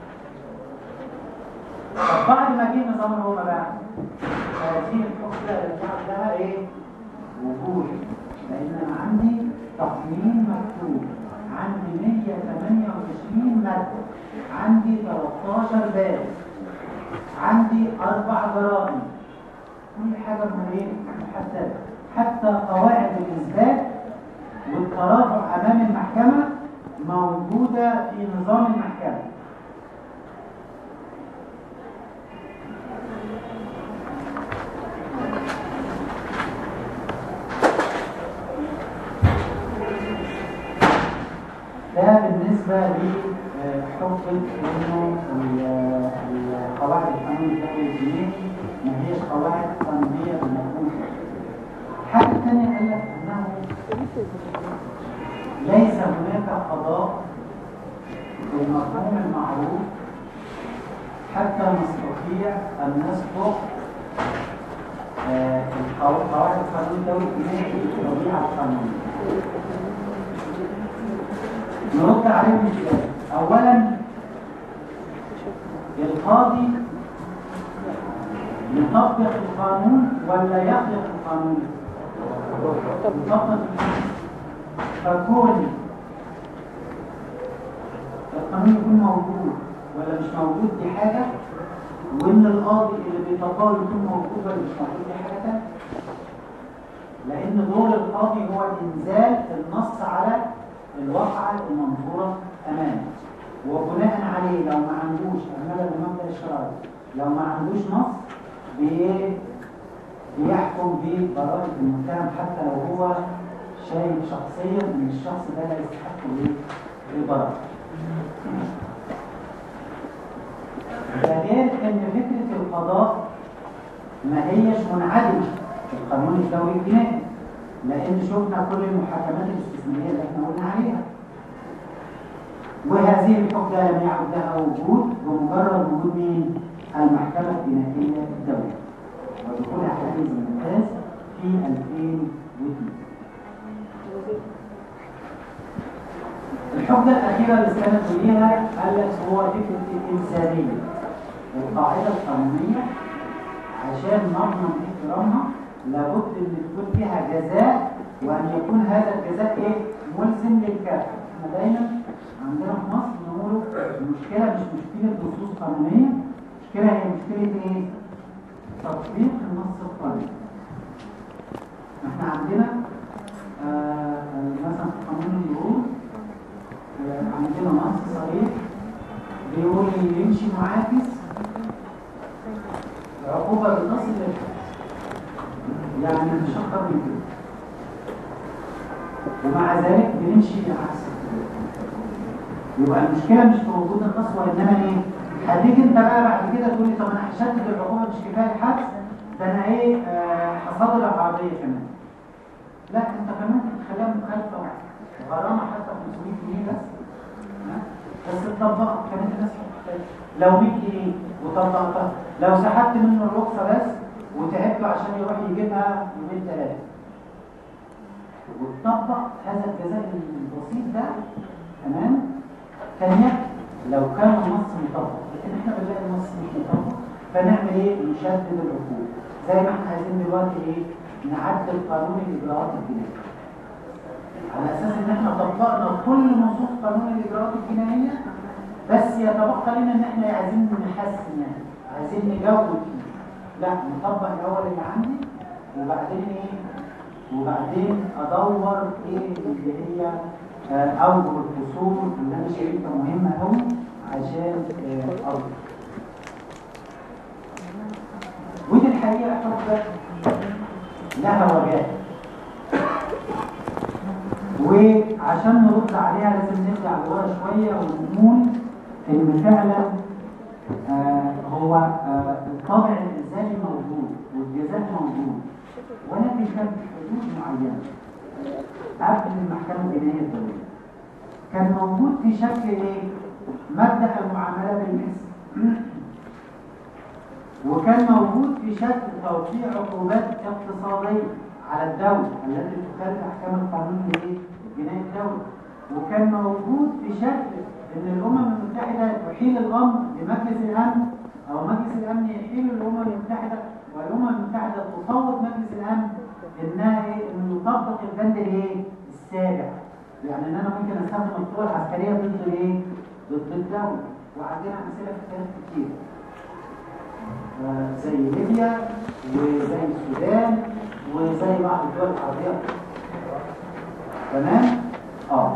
Speaker 1: طب بعد ما جه نظام روما بقى هذه الحقبه رجعت لها ايه؟ وجود لان انا عندي تقييم مكتوب عندي 128 ماده عندي 13 باب عندي اربع جرائم كل حاجه من ايه؟ محدده حتى قواعد الاثبات والترافع امام المحكمه موجوده في نظام المحكمه ده بالنسبة لحكم انه ال- القواعد القانون الدولي الجنائي ما هيش قواعد قانونية بالمفهوم الحاجة الثانية قال لك انه ليس هناك قضاء بالمفهوم المعروف حتى نستطيع ان نسبق آه، القوا- قواعد القانون الدولي الجنائي بالطبيعة القانونية نرد عليهم ازاي اولا القاضي يطبق القانون ولا يخلق القانون يطبق القانون فكون القانون يكون موجود ولا مش موجود دي حاجة وان القاضي اللي بيطبقه يكون موجود ولا مش موجود دي حاجة تانية لان دور القاضي هو انزال النص على الواقعة المنظورة أمامه وبناء عليه لو ما عندوش أعمال المبدأ الشرعي لو ما عندوش نص بي- بيحكم ببراءة المتهم حتى لو هو شايف شخصيا ان الشخص ده لا يستحق الايه؟ البراءة. ده غير ان فكرة القضاء ما هيش منعدمة في القانون الدولي الجنائي لان شفنا كل المحاكمات الاستثنائية اللي احنا قلنا عليها. وهذه الحجة لم يعد لها وجود بمجرد وجود مين؟ المحكمة الجنائية الدولية. ودخول حديث النفاذ في 2002 الحجة الأخيرة اللي استندوا ليها قالت هو فكرة الإنسانية القاعدة القانونية عشان نضمن احترامها لابد ان تكون فيها جزاء وان يكون هذا الجزاء ايه ملزم للكافر احنا دايما عندنا في مصر نقول المشكله مش مشكله نصوص قانونيه المشكله هي مشكله ايه تطبيق النص القانوني احنا عندنا آه مثلا في قانون المرور آه عندنا نص صريح بيقول اللي يمشي معاكس العقوبة بتصل للحد يعني مش أكتر من كده ومع ذلك بنمشي بالعكس يبقى المشكلة مش في وجود النص وإنما إيه؟ هتيجي أنت بقى بعد كده تقول لي طب أنا هشدد العقوبة مش كفاية الحبس ده أنا إيه آه هصادر العربية كمان لا أنت كمان ممكن تخليها مخالفة غرامة حتى 500 جنيه بس بس تطبق كانت الناس لو 100 جنيه وطبقتها لو سحبت منه الرخصة بس وتعبته عشان يروح يجيبها يومين ثلاثة وتطبق هذا الجزاء البسيط ده تمام كان يكفي لو كان النص مطبق لكن احنا بنلاقي النص مش مطبق فنعمل ايه؟ نشدد العقوبة زي ما احنا عايزين دلوقتي ايه؟ نعدل قانون الاجراءات الجنائية على اساس ان احنا طبقنا كل نصوص قانون الاجراءات الجنائية بس يتبقى لنا ان احنا عايزين نحسن يعني عايزين نجود فيه لا نطبق الاول اللي عندي وبعدين ايه وبعدين ادور ايه اللي هي آه اوجه الفصول اللي انا شايفها مهمه قوي عشان آه اضبط ودي الحقيقه حجه لها وجهات وعشان نرد عليها لازم نرجع لورا شويه ونقول ان فعلا آه هو آه الطابع الانساني موجود والجزاء موجود ولكن كان حدود معينه قبل المحكمه الجنائيه الدوليه كان موجود في شكل ايه؟ مبدا المعامله بالمثل وكان موجود في شكل توقيع عقوبات اقتصاديه على الدوله التي تخالف احكام القانون الايه؟ الجنائي الدولي وكان موجود في شكل ان الامم المتحده تحيل الامر لمجلس الامن او مجلس الامن يحيل الامم المتحده والامم المتحده تصوت مجلس الامن انها ايه انه يطبق البند الايه السابع يعني ان انا ممكن استخدم القوى العسكريه ضد ايه ضد الدوله وعندنا امثله في التاريخ كتير آه زي ليبيا وزي السودان وزي بعض الدول العربيه تمام اه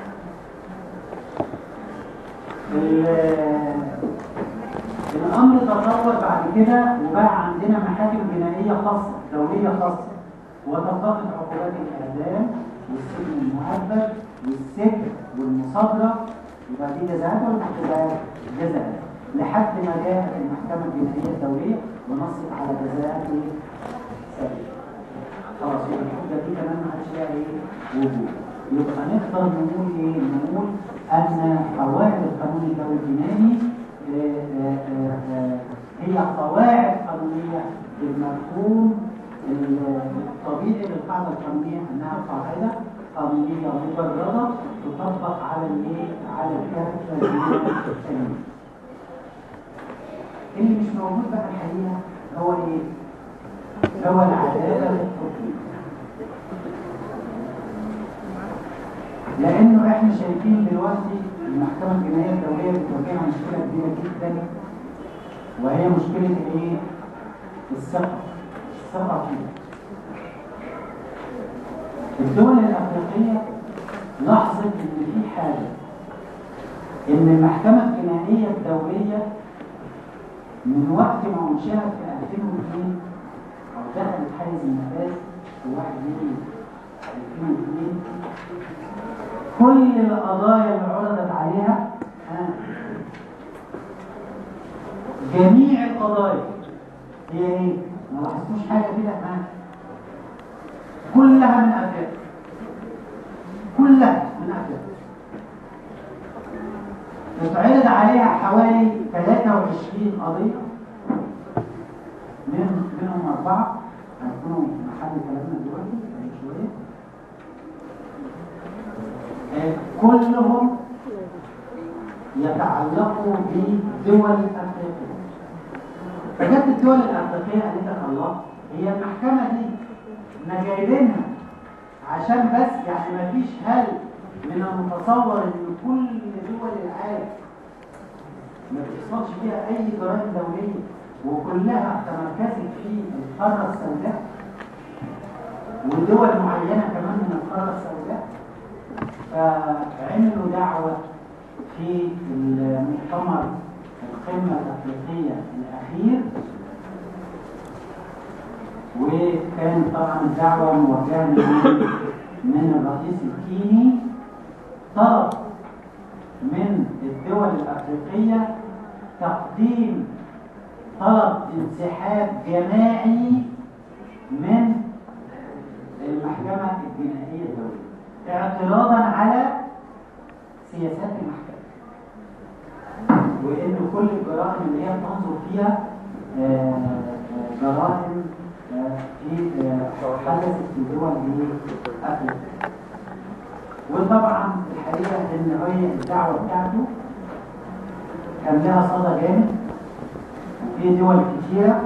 Speaker 1: الامر تطور بعد كده وبقى عندنا محاكم جنائيه خاصه دوليه خاصه وتنتقد عقوبات الاعدام والسجن المؤبد والسجن والمصادره يبقى دي جزاءات ولا مش جزاءات؟ جزاءات لحد ما جاءت المحكمه الجنائيه الدوليه ونصت على جزاءات ايه؟ ثابته خلاص يبقى الحجه دي كمان ما عادش لها ايه؟ وجود يبقى نقدر نقول ايه؟ نقول ان قواعد القانون الدولي الجنائي هي قواعد قانونيه بالمفهوم الطبيعي للقاعده القانونيه انها قاعده قانونيه مجرده تطبق على الايه؟ على الكافه الثانيه. اللي مش موجود بقى الحقيقه هو ايه؟ هو العداله الحكميه. لانه احنا شايفين دلوقتي المحكمه الجنائيه الدوليه بتواجهها مشكله كبيره جدا وهي مشكله الايه؟ الثقه الثقه فيها. الدول الافريقيه لاحظت ان في حاجه ان المحكمه الجنائيه الدوليه من وقت ما انشئت في 2002 او دخلت حيز النفاذ في 1 يوليو 2002 كل القضايا اللي عرضت عليها ها، جميع القضايا هي ايه؟ ما لاحظتوش حاجه كده ها كلها من افريقيا كلها من افريقيا اتعرض عليها حوالي 23 قضيه من منهم اربعه هيكونوا محل كلامنا دلوقتي بعد شويه آه، كلهم يتعلقوا بدول افريقيا فجت الدول الافريقيه قالت لك الله هي المحكمه دي احنا جايبينها عشان بس يعني ما فيش هل من المتصور ان كل دول العالم ما بيحصلش فيها اي جرائم دوليه وكلها تمركزت في القاره السوداء ودول معينه كمان من القاره السوداء فعملوا دعوه في المؤتمر القمه الافريقيه الاخير وكان طبعا الدعوه موجهه من من الرئيس الكيني طلب من الدول الافريقيه تقديم طلب انسحاب جماعي من المحكمه الجنائيه الدوليه اعتراضا على سياسات المحكمه وان كل الجرائم اللي هي بتنظر فيها آه، آه، جرائم آه، في آه، حدثت في دول افريقيا وطبعا الحقيقه ان هي الدعوه بتاعته كان لها صدى جامد وفي دول كتيره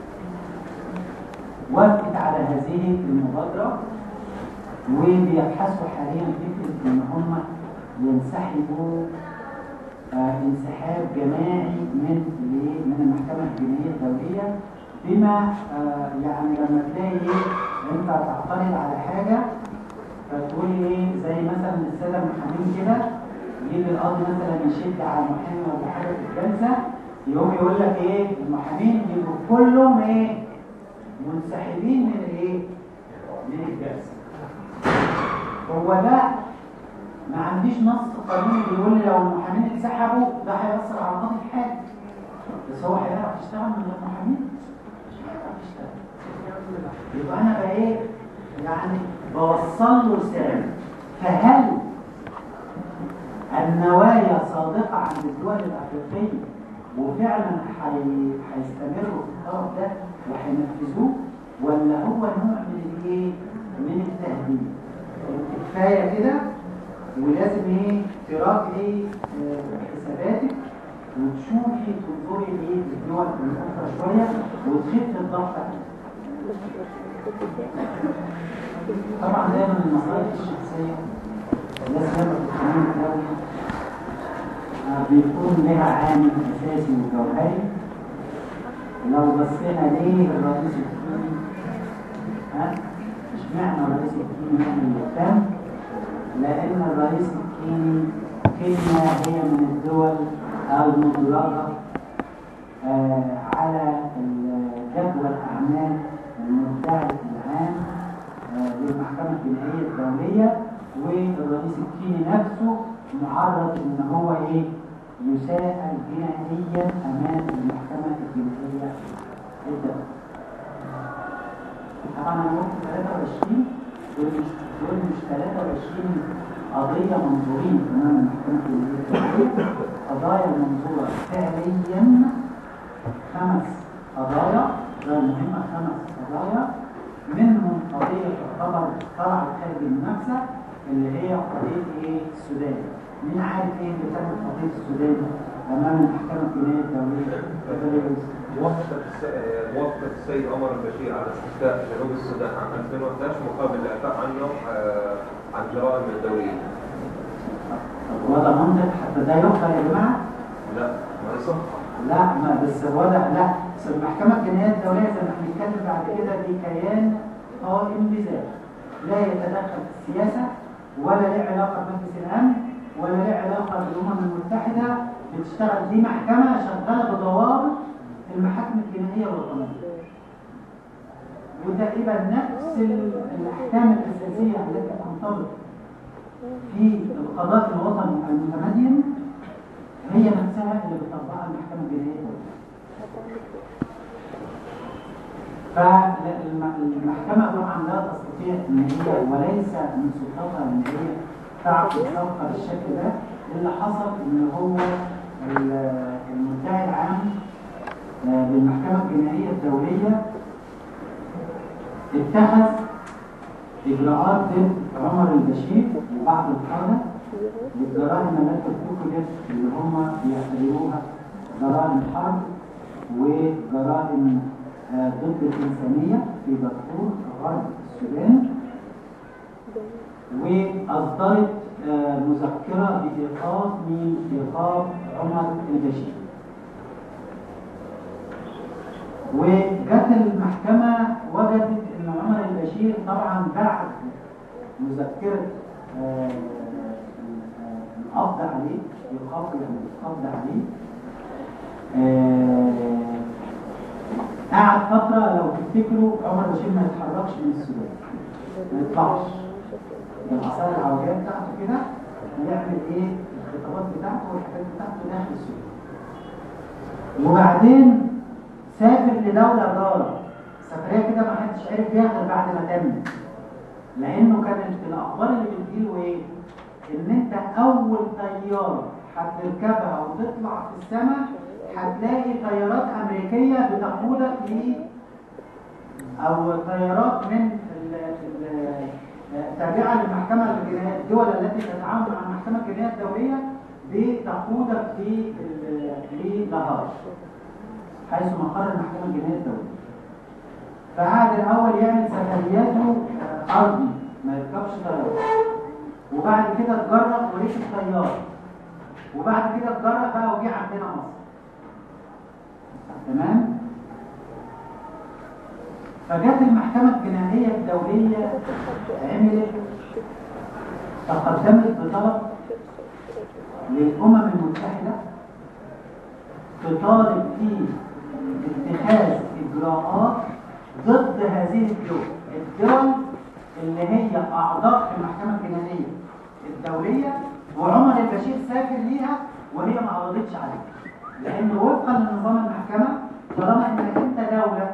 Speaker 1: وافقت على هذه المبادره وبيبحثوا حاليا فكره ان هم ينسحبوا آه، انسحاب جماعي من الايه؟ من المحكمه الجنائيه الدوليه بما آه، يعني لما تلاقي ايه انت تعترض على حاجه فتقول ايه زي مثلا الساده المحامين كده يجي القاضي مثلا يشد على المحامي ولا حاجه في الجلسه يقوم يقول لك ايه المحامين يبقوا كلهم ايه منسحبين من الايه من الجلسه هو ده ما عنديش نص قانوني بيقول لي لو المحامين اتسحبوا ده هيأثر على القاضي في حاجه بس هو هيعرف يشتغل من غير محامين مش هيعرف يشتغل يبقى انا بقى ايه يعني بوصل له رساله فهل النوايا صادقه عند الدول الافريقيه وفعلا حي... هيستمروا في الطرف ده وهينفذوه ولا هو نوع من الايه من التهديد كفايه كده ولازم ايه تراجعي آه، حساباتك وتشوفي تنظري ايه للدول الاخرى شويه وتخف الضغط عليها طبعا دايما المصالح الشخصيه لا سبب في القانون الدولي آه، بيكون لها عامل اساسي وجوهري لو بصينا ليه الرئيس الكيني ها اشمعنى الرئيس الكيني يعني مهتم لان الرئيس الكيني كينيا هي من الدول المدرجه آه، على جدول الاعمال المبتعث العام آه، للمحكمه الجنائيه الدوليه والرئيس الكيني نفسه معرض ان هو ايه يساءل جنائيا امام المحكمه الجنائيه الدوليه طبعا انا قلت 23 دول مش دول مش 23 قضيه منظورين امام المحكمه الجنائيه قضايا منظوره فعليا خمس قضايا غير مهمه خمس قضايا منهم قضيه تعتبر طلعت خارج المنافسه اللي هي قضيه ايه السودان مين عارف ايه اللي كانت قضيه السودان امام المحكمه الجنائيه الدوليه اتفضل يا يوسف.
Speaker 2: موافقة الس- موافقة السيد عمر البشير على استفتاء جنوب السودان عام 2011 مقابل الإعفاء عنه آه، عن جرائم الدولية.
Speaker 1: طب هو ده منطق حتى ده يقبل يا جماعه
Speaker 2: لا ما يصح.
Speaker 1: لا ما بس هو ده لا بس المحكمة الجنائية الدولية زي ما هنتكلم بعد كده دي كيان قائم بذاته لا يتدخل في السياسة ولا له علاقة بمجلس الأمن ولا له علاقة بالأمم المتحدة بتشتغل دي محكمة شغالة بضوابط المحاكم الجنائية الوطنية وتقريبا نفس ال- الأحكام الأساسية التي تنطبق في القضاء الوطني المتمدن هي نفسها اللي بتطبقها المحكمة الجنائية الدولية. فالمحكمة طبعا لا تستطيع ان هي وليس من سلطتها ان هي تعقد صفقة بالشكل ده اللي حصل ان هو ال- المدعي العام آه، للمحكمة الجنائية الدولية اتخذ إجراءات ضد عمر البشير وبعض القادة للجرائم التي ارتكبت اللي هم بيعتبروها جرائم حرب وجرائم آه، ضد الإنسانية في دارفور غرب السودان وأصدرت آه، مذكرة بإيقاف من إيقاف عمر البشير وجت المحكمة وجدت إن عمر البشير طبعا بعد مذكرة آه، آه، القبض عليه إيقاف يعني القبض عليه آه، قعد فترة لو تفتكروا عمر بشير ما يتحركش من السودان ما يطلعش بالعصاية العوجية بتاعته كده ويعمل ايه الخطابات بتاعته والحاجات بتاعته داخل السودان وبعدين سافر لدولة جارة سفرية كده ما حدش عرف بيها غير بعد ما تمت لأنه كانت الأخبار اللي بتجيله إيه؟ إن أنت أول طيارة هتركبها وتطلع في السماء هتلاقي طيارات أمريكية بتقودك ل أو طيارات من ال ال تابعة للمحكمة الجنائية الدول التي تتعاون مع المحكمة الجنائية الدولية بتقودك في للاهاج حيث مقر المحكمة الجنائية الدولية فقعد الأول يعمل سفرياته آه، أرضي ما يركبش طيارة وبعد كده اتجرأ وركب طيارة وبعد كده اتجرأ بقى وجه عندنا مصر تمام فجت المحكمة الجنائية الدولية عملت تقدمت بطلب للأمم المتحدة تطالب فيه اتخاذ إجراءات ضد هذه الدول الدول اللي هي أعضاء في المحكمة الجنائية الدولية وعمر البشير سافر ليها وهي ما عرضتش عليه لأن وفقا لنظام المحكمة طالما إنك أنت دولة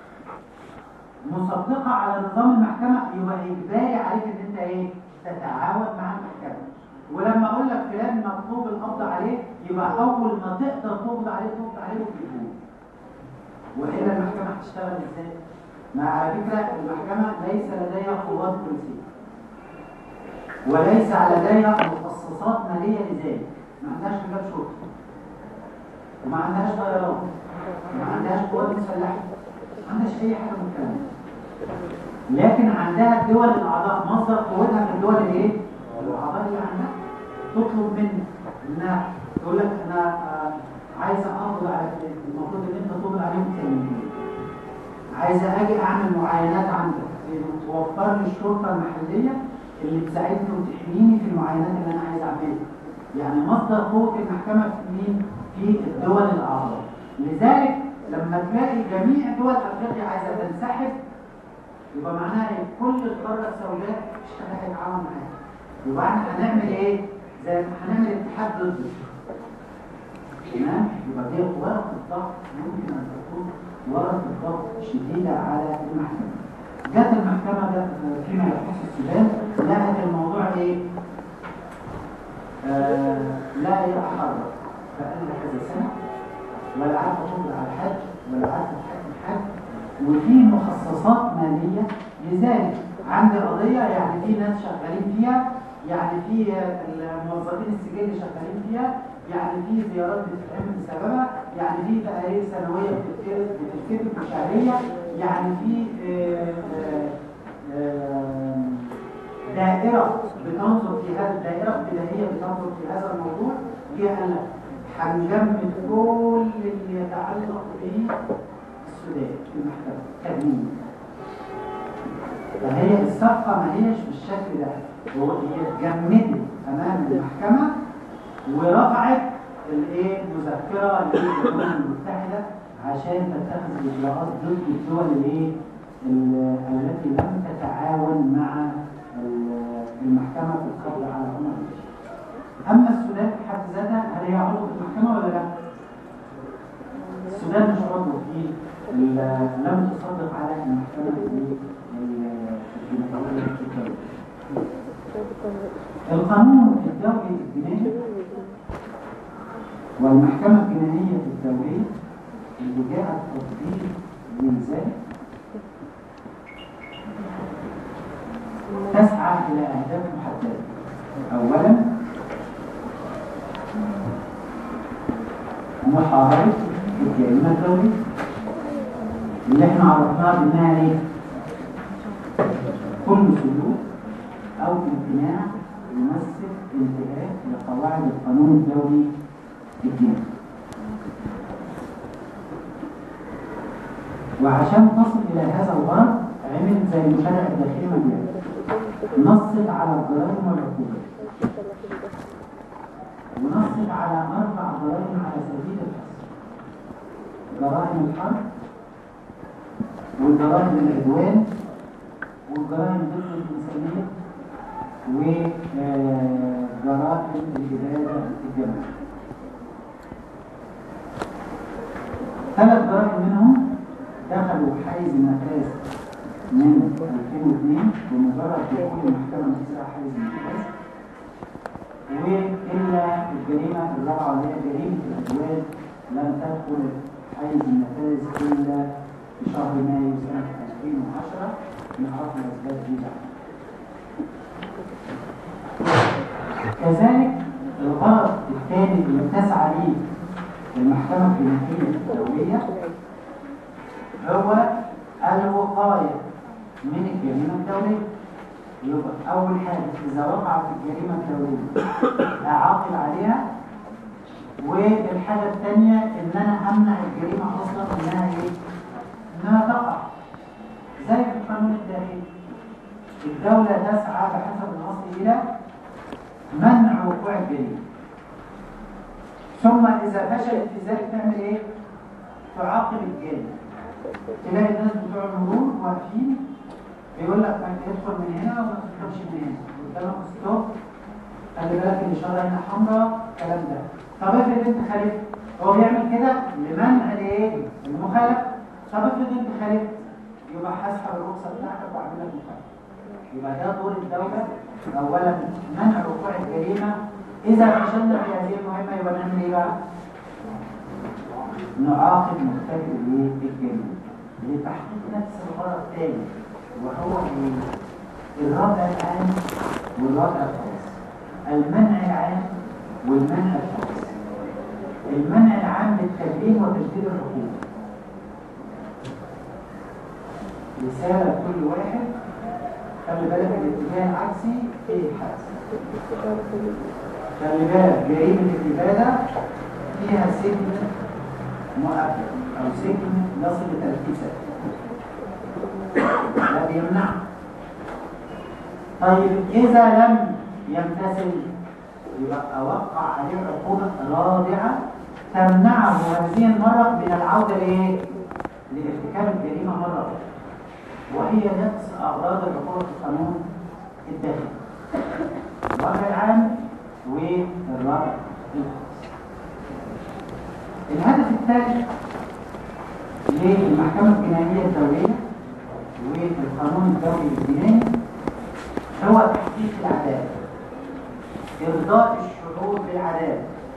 Speaker 1: مصدقة على نظام المحكمة يبقى إجباري عليك إن أنت إيه؟ تتعاون مع المحكمة ولما أقول لك فلان مطلوب القبض عليه يبقى أول ما تقدر تقبض عليه تقبض عليه وتجيبه وإلا المحكمة هتشتغل إزاي؟ مع على فكرة المحكمة ليس لديها قوات بوليسية وليس لديها مخصصات مالية لذلك ما عندهاش رجال شرطة وما عندهاش طيران وما عندهاش قوات مسلحة ما عندهاش أي حاجة من الكلام ده. لكن عندها الدول الأعضاء مصدر قوتها في الدول الايه؟ الأعضاء اللي عندها تطلب منك انها تقول لك انا آه، عايزه اقبض على المفروض ان انت تقبض عليهم كلمتين عايزه اجي اعمل معاينات عندك توفر لي الشرطه المحليه اللي تساعدني وتحميني في المعاينات اللي انا عايز اعملها يعني مصدر قوه المحكمه في مين؟ في الدول الاعضاء لذلك لما تلاقي جميع دول افريقيا عايزه تنسحب يبقى معناها إيه؟ كل القاره السوداء مش حد هيتعاون معاها يبقى احنا هنعمل ايه؟ زي ما هنعمل اتحاد ضده تمام؟ يبقى دي ورقه الضغط ممكن ان تكون ورقه الضغط شديده على المحكمه. جت المحكمه ده فيما يخص السودان لقت الموضوع ايه؟ آه لا يتحرك بقالنا كذا سنه ولا عارفه تقبض على الحج ولا عارفه تحكم حد وفي مخصصات ماليه لذلك عندي قضيه يعني في ناس شغالين فيها يعني في الموظفين السجل شغالين فيها يعني في زيارات بتتعمل بسببها يعني في تقارير سنويه بتتكتب بتتكتب شهريه يعني في آه، آه، آه، دائره بتنظر في هذا الدائره ابتدائيه بتنظر في هذا الموضوع جه قال لك هنجمد كل اللي يتعلق بالسودان في المحكمه تجميد فهي الصفقه ما هيش بالشكل ده هو هي اتجمدت امام المحكمه ورفعت الايه مذكره للامم المتحده عشان تتخذ اجراءات ضد الدول الايه ال- التي لم تتعاون مع ال- المحكمة في القبض على عمر البشير أما السودان في حد ذاتها هل هي عضو في المحكمة ولا لا؟ السودان مش عضو في ال- لم تصدق على المحكمة في ال- في الدولة الدولية. القانون الدولي الجنائي والمحكمة الجنائية الدولية اللي جاءت تطبيق من ذلك تسعى إلى أهداف محددة أولا محاربة الجريمة الدولية اللي احنا عرفناها بأنها ايه؟ كل سلوك أو امتناع يمثل انتهاك لقواعد القانون الدولي الجنائي وعشان تصل إلى هذا الغرض عمل زي المشرع الداخلي ما بيعمل نصت على الجرائم والعقوبات ونصت على أربع جرائم على سبيل الحصر جرائم الحرب والجرائم العدوان والجرائم ضد الإنسانية وجرائم الإبادة الجماعية ثلاث جرائم منهم دخلوا حيز النفاذ من 2002 بمجرد دخول المحكمة نفسها حيز النفاذ وإلا الجريمة الرابعة وهي جريمة العدوان لم تدخل حيز النفاذ إلا في شهر مايو سنة 2010 نعرف الأسباب دي بعد كذلك الغرض الثاني اللي بتسعى ليه المحكمة الجنائية الدولية هو الوقاية من الجريمة الدولية يبقى أول حاجة إذا وقعت الجريمة الدولية أعاقب عليها والحاجة الثانية إن أنا أمنع الجريمة أصلا إنها إيه؟ إنها تقع زي في القانون الداخلي الدولة تسعى بحسب الأصل إلى منع وقوع الجريمة ثم إذا فشلت في ذلك تعمل إيه؟ تعاقب الجاني تلاقي الناس بتوع المرور واقفين بيقول لك ما تدخل من هنا وما تدخلش من هنا قدامك ستوب خلي بالك الإشارة هنا حمراء الكلام ده طب افرض أنت خالفت هو بيعمل كده لمنع الإيه؟ المخالفة طب افرض أنت خالفت يبقى هسحب الرخصة بتاعتك وأعمل لك مخالفة يبقى ده دور الدولة أولا منع وقوع الجريمة إذا فشلنا في هذه المهمة يبقى نعمل إيه بقى؟ نعاقب مرتكب الايه؟ الجريمة لتحقيق نفس الغرض الثاني وهو ايه؟ الردع العام والردع الخاص المنع العام والمنع الخاص المنع العام للتكريم وتجديد الحقوق رسالة لكل واحد خلي بالك الاتجاه العكسي فيه الحبس خلي بالك جريمة الإبادة فيها سجن مؤقت أو سجن يصل ل 30 سنة لا بيمنع طيب إذا لم يمتثل يبقى أوقع عليه عقوبة رادعة تمنعه هذه المرة من العودة لإيه؟ لارتكاب الجريمة مرة أخرى وهي نفس أغراض العقوبة في القانون الداخلي الوضع العام والوضع الخاص الهدف الثالث للمحكمة الجنائية الدولية والقانون الدولي الجنائي هو تحقيق العدالة إرضاء الشعور بالعدالة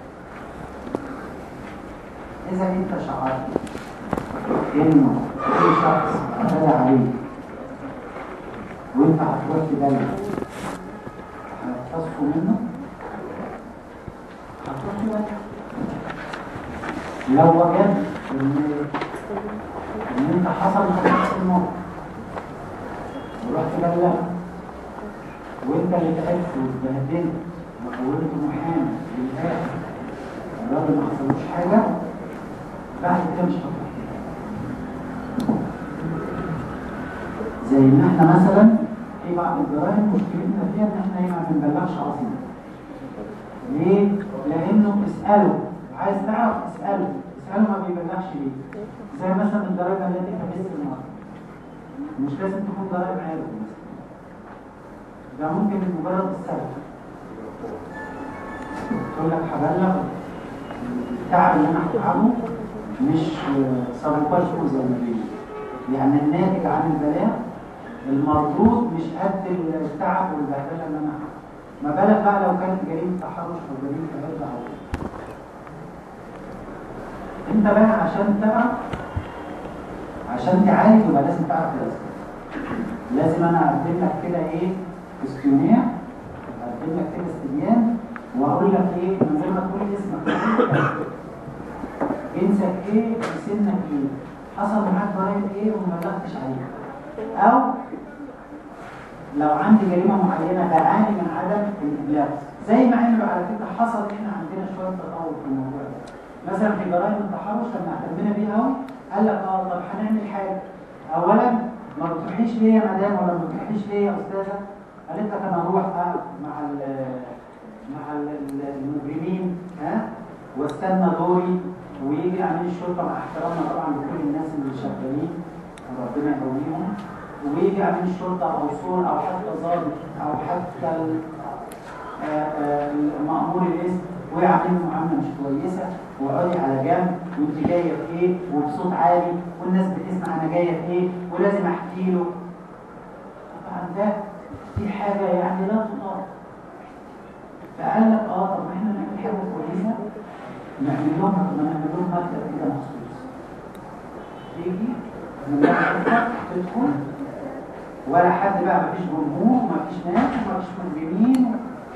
Speaker 1: إذا أنت شعرت إنه في شخص اعتدى عليك وأنت هتروح في بلد هتصفو منه هتروح في بلد لو وجدت ان ان انت حصل معاك نفس الموقف ورحت بلغت وانت اللي تعبت واتبهدلت وحولت محامي للاخر الراجل ما حصلوش حاجه بعد كده مش هتروح زي ان احنا مثلا في بعض الجرائم مشكلتنا فيها ان احنا هنا ما بنبلغش اصلا ليه؟ لانه اساله عايز تعرف اساله اساله ما بيبلغش ليه زي مثلا الدرجه التي حبست المرأة مش لازم تكون جرائم عادي ده ممكن مجرد السبب تقول لك هبلغ التعب اللي انا هتعبه مش سابقاته زي ما بيقولوا يعني الناتج عن البلاغ المردود مش قد التعب والبهدله اللي انا ما بالك بقى لو كانت جريمه تحرش او جريمه هبل او انت بقى عشان تعرف عشان تعالج يبقى لازم تعرف الاسباب لازم انا اقدم لك كده ايه كوستيونير اقدم لك كده استبيان واقول لك ايه من غير ما تقول اسمك جنسك ايه سنك ايه حصل معاك ضرائب ايه وما بلغتش عليها او لو عندي جريمه معينه بعاني من عدم الابلاغ زي ما عملوا على فكره حصل احنا عندنا شويه تطور في الموضوع ده مثلا في جرائم التحرش لما اهتمينا بيها قوي قال لك اه طب هنعمل حاجه اولا ما بتروحيش ليه يا مدام ولا ما بتروحيش ليه يا استاذه قالت لك انا هروح مع ال مع ال المجرمين ها واستنى دوري ويجي امين الشرطه مع احترامنا طبعا لكل الناس اللي شغالين وربنا يقويهم ويجي امين الشرطه او صور او حتى ضابط او حتى مأمور الاسم ويعمل معامله مش كويسه واقعدي على جنب وانت جايه في ايه وبصوت عالي والناس بتسمع انا جايه في ايه ولازم احكي له طبعا ده دي حاجه يعني لا تطاق فقال لك اه طب ما احنا نعمل حاجه كويسه نعمل لهم نعمل لهم مكتب كده مخصوص تيجي تدخل ولا حد بقى مفيش جمهور ومفيش ناس ومفيش مجرمين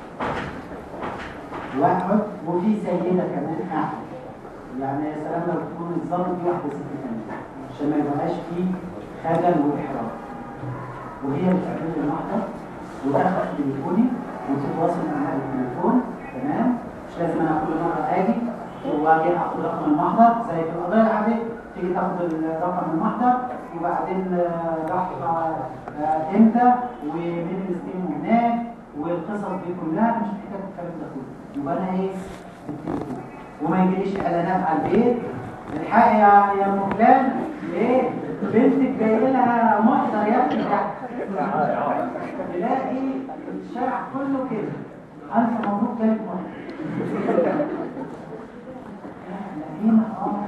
Speaker 1: واقعد وفي سيدة كمان قاعدة يعني يا سلام لو تكون الظابط دي واحدة ست كمان عشان ما يبقاش فيه خجل وإحراج وهي بتعمل لي المحضر وتاخد تليفوني وتتواصل معاها بالتليفون تمام مش لازم انا كل مرة اجي واجي اخد رقم المحضر زي في القضايا العادية تيجي تاخد رقم المحضر وبعدين راح امتى ومين اللي استلمه هناك والقصص دي كلها مش محتاج الكلام ده كله يبقى انا ايه بالتليفون وما يجيليش اعلانات على البيت الحق يا يا ام فلان ايه بنتك جاي لها محضر يا ابني تلاقي الشارع كله كده الف مبروك جالك محضر هنا اه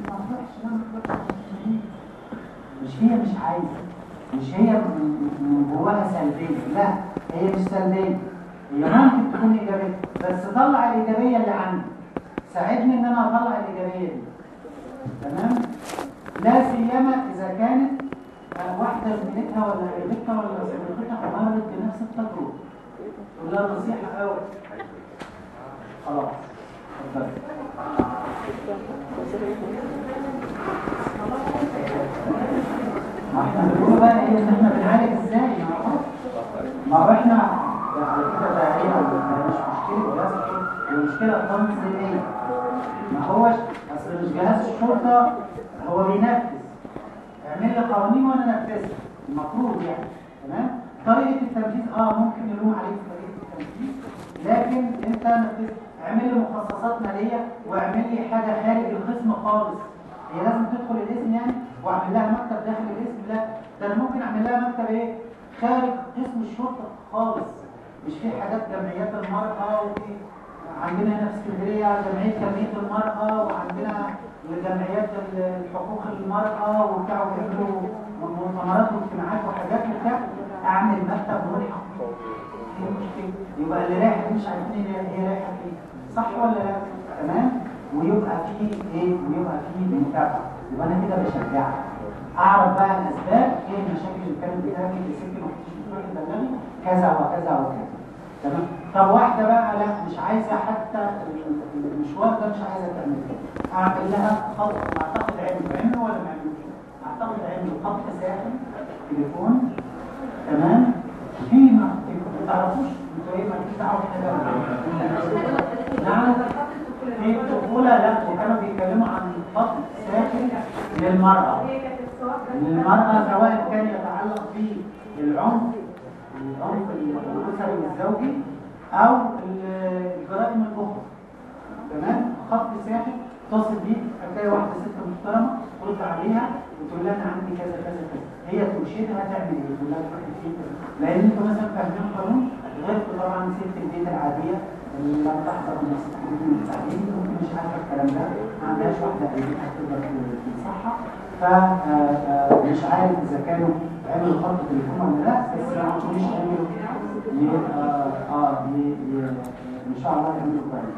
Speaker 1: مش هي مش عايزه مش هي من جواها سلبيه لا هي مش سلبيه هي ممكن تكون ايجابيه بس طلع الايجابيه اللي عندي ساعدني ان انا اطلع الايجابيه دي تمام لا سيما اذا كانت واحده زميلتها ولا قريبتها ولا صديقتها مرت بنفس التجربه تقول لها نصيحه قوي خلاص اتفضلي ما احنا بنقول بقى ايه ان احنا بنعالج ازاي ما هو احنا على كده ده هي مش مشكله بس هي مشكله تنظيميه ما هوش اصل مش جهاز الشرطه هو بينفذ اعمل لي قوانين وانا انفذها المفروض يعني تمام طريقه التنفيذ اه ممكن يلوم عليك في طريقه التنفيذ لكن انت نفذ اعمل لي مخصصات ماليه واعمل لي حاجه خارج القسم خالص هي لازم تدخل الاسم يعني واعمل لها مكتب داخل الاسم لا ده انا ممكن اعمل لها مكتب ايه خارج قسم الشرطه خالص مش في حاجات جمعيات المراه وفي عندنا هنا في اسكندريه جمعيه تنميه المراه وعندنا جمعيات الحقوق المراه وبتاع ويعملوا مؤتمرات واجتماعات وحاجات وبتاع اعمل مكتب ملحق يبقى اللي رايحه مش عارفين هي رايحه فين صح ولا لا تمام ويبقى فيه ايه ويبقى فيه متابعه يبقى انا كده بشجعها اعرف بقى الاسباب ايه المشاكل اللي كانت بتقابل الست ما كنتش بتروح تبلغي كذا وكذا وكذا تمام طب واحده بقى لا مش عايزه حتى المشوار ده مش عايزه تعمله اعمل لها خط اعتقد عملوا عملوا ولا ما عملوش اعتقد عملوا خط ساخن تليفون تمام في ما تعرفوش انتوا ايه ما فيش دعوه بحاجه نعم في الطفوله لا وكانوا بيتكلموا عن خط ساخن للمراه للمراه سواء كان يتعلق بالعنف العنف الاسري والزوجي او الجرائم الاخرى تمام خط ساخن تتصل بيك هتلاقي واحده ست محترمه ترد عليها وتقول لها انا عندي كذا كذا كذا هي ترشدها تعمل ايه؟ تقول لها تروحي فين لان انتوا مثلا فاهمين قانون غير طبعا ست البيت العاديه اللي لم تحضر من التعليم ممكن مش عارفه الكلام ده ما عندهاش واحده قريبتها تقدر تنصحها فمش عارف اذا كانوا عملوا خط تليفون ولا لا بس لو ما كانوش عملوا ي- اه اه ي- ي- ان شاء الله يعملوا كويس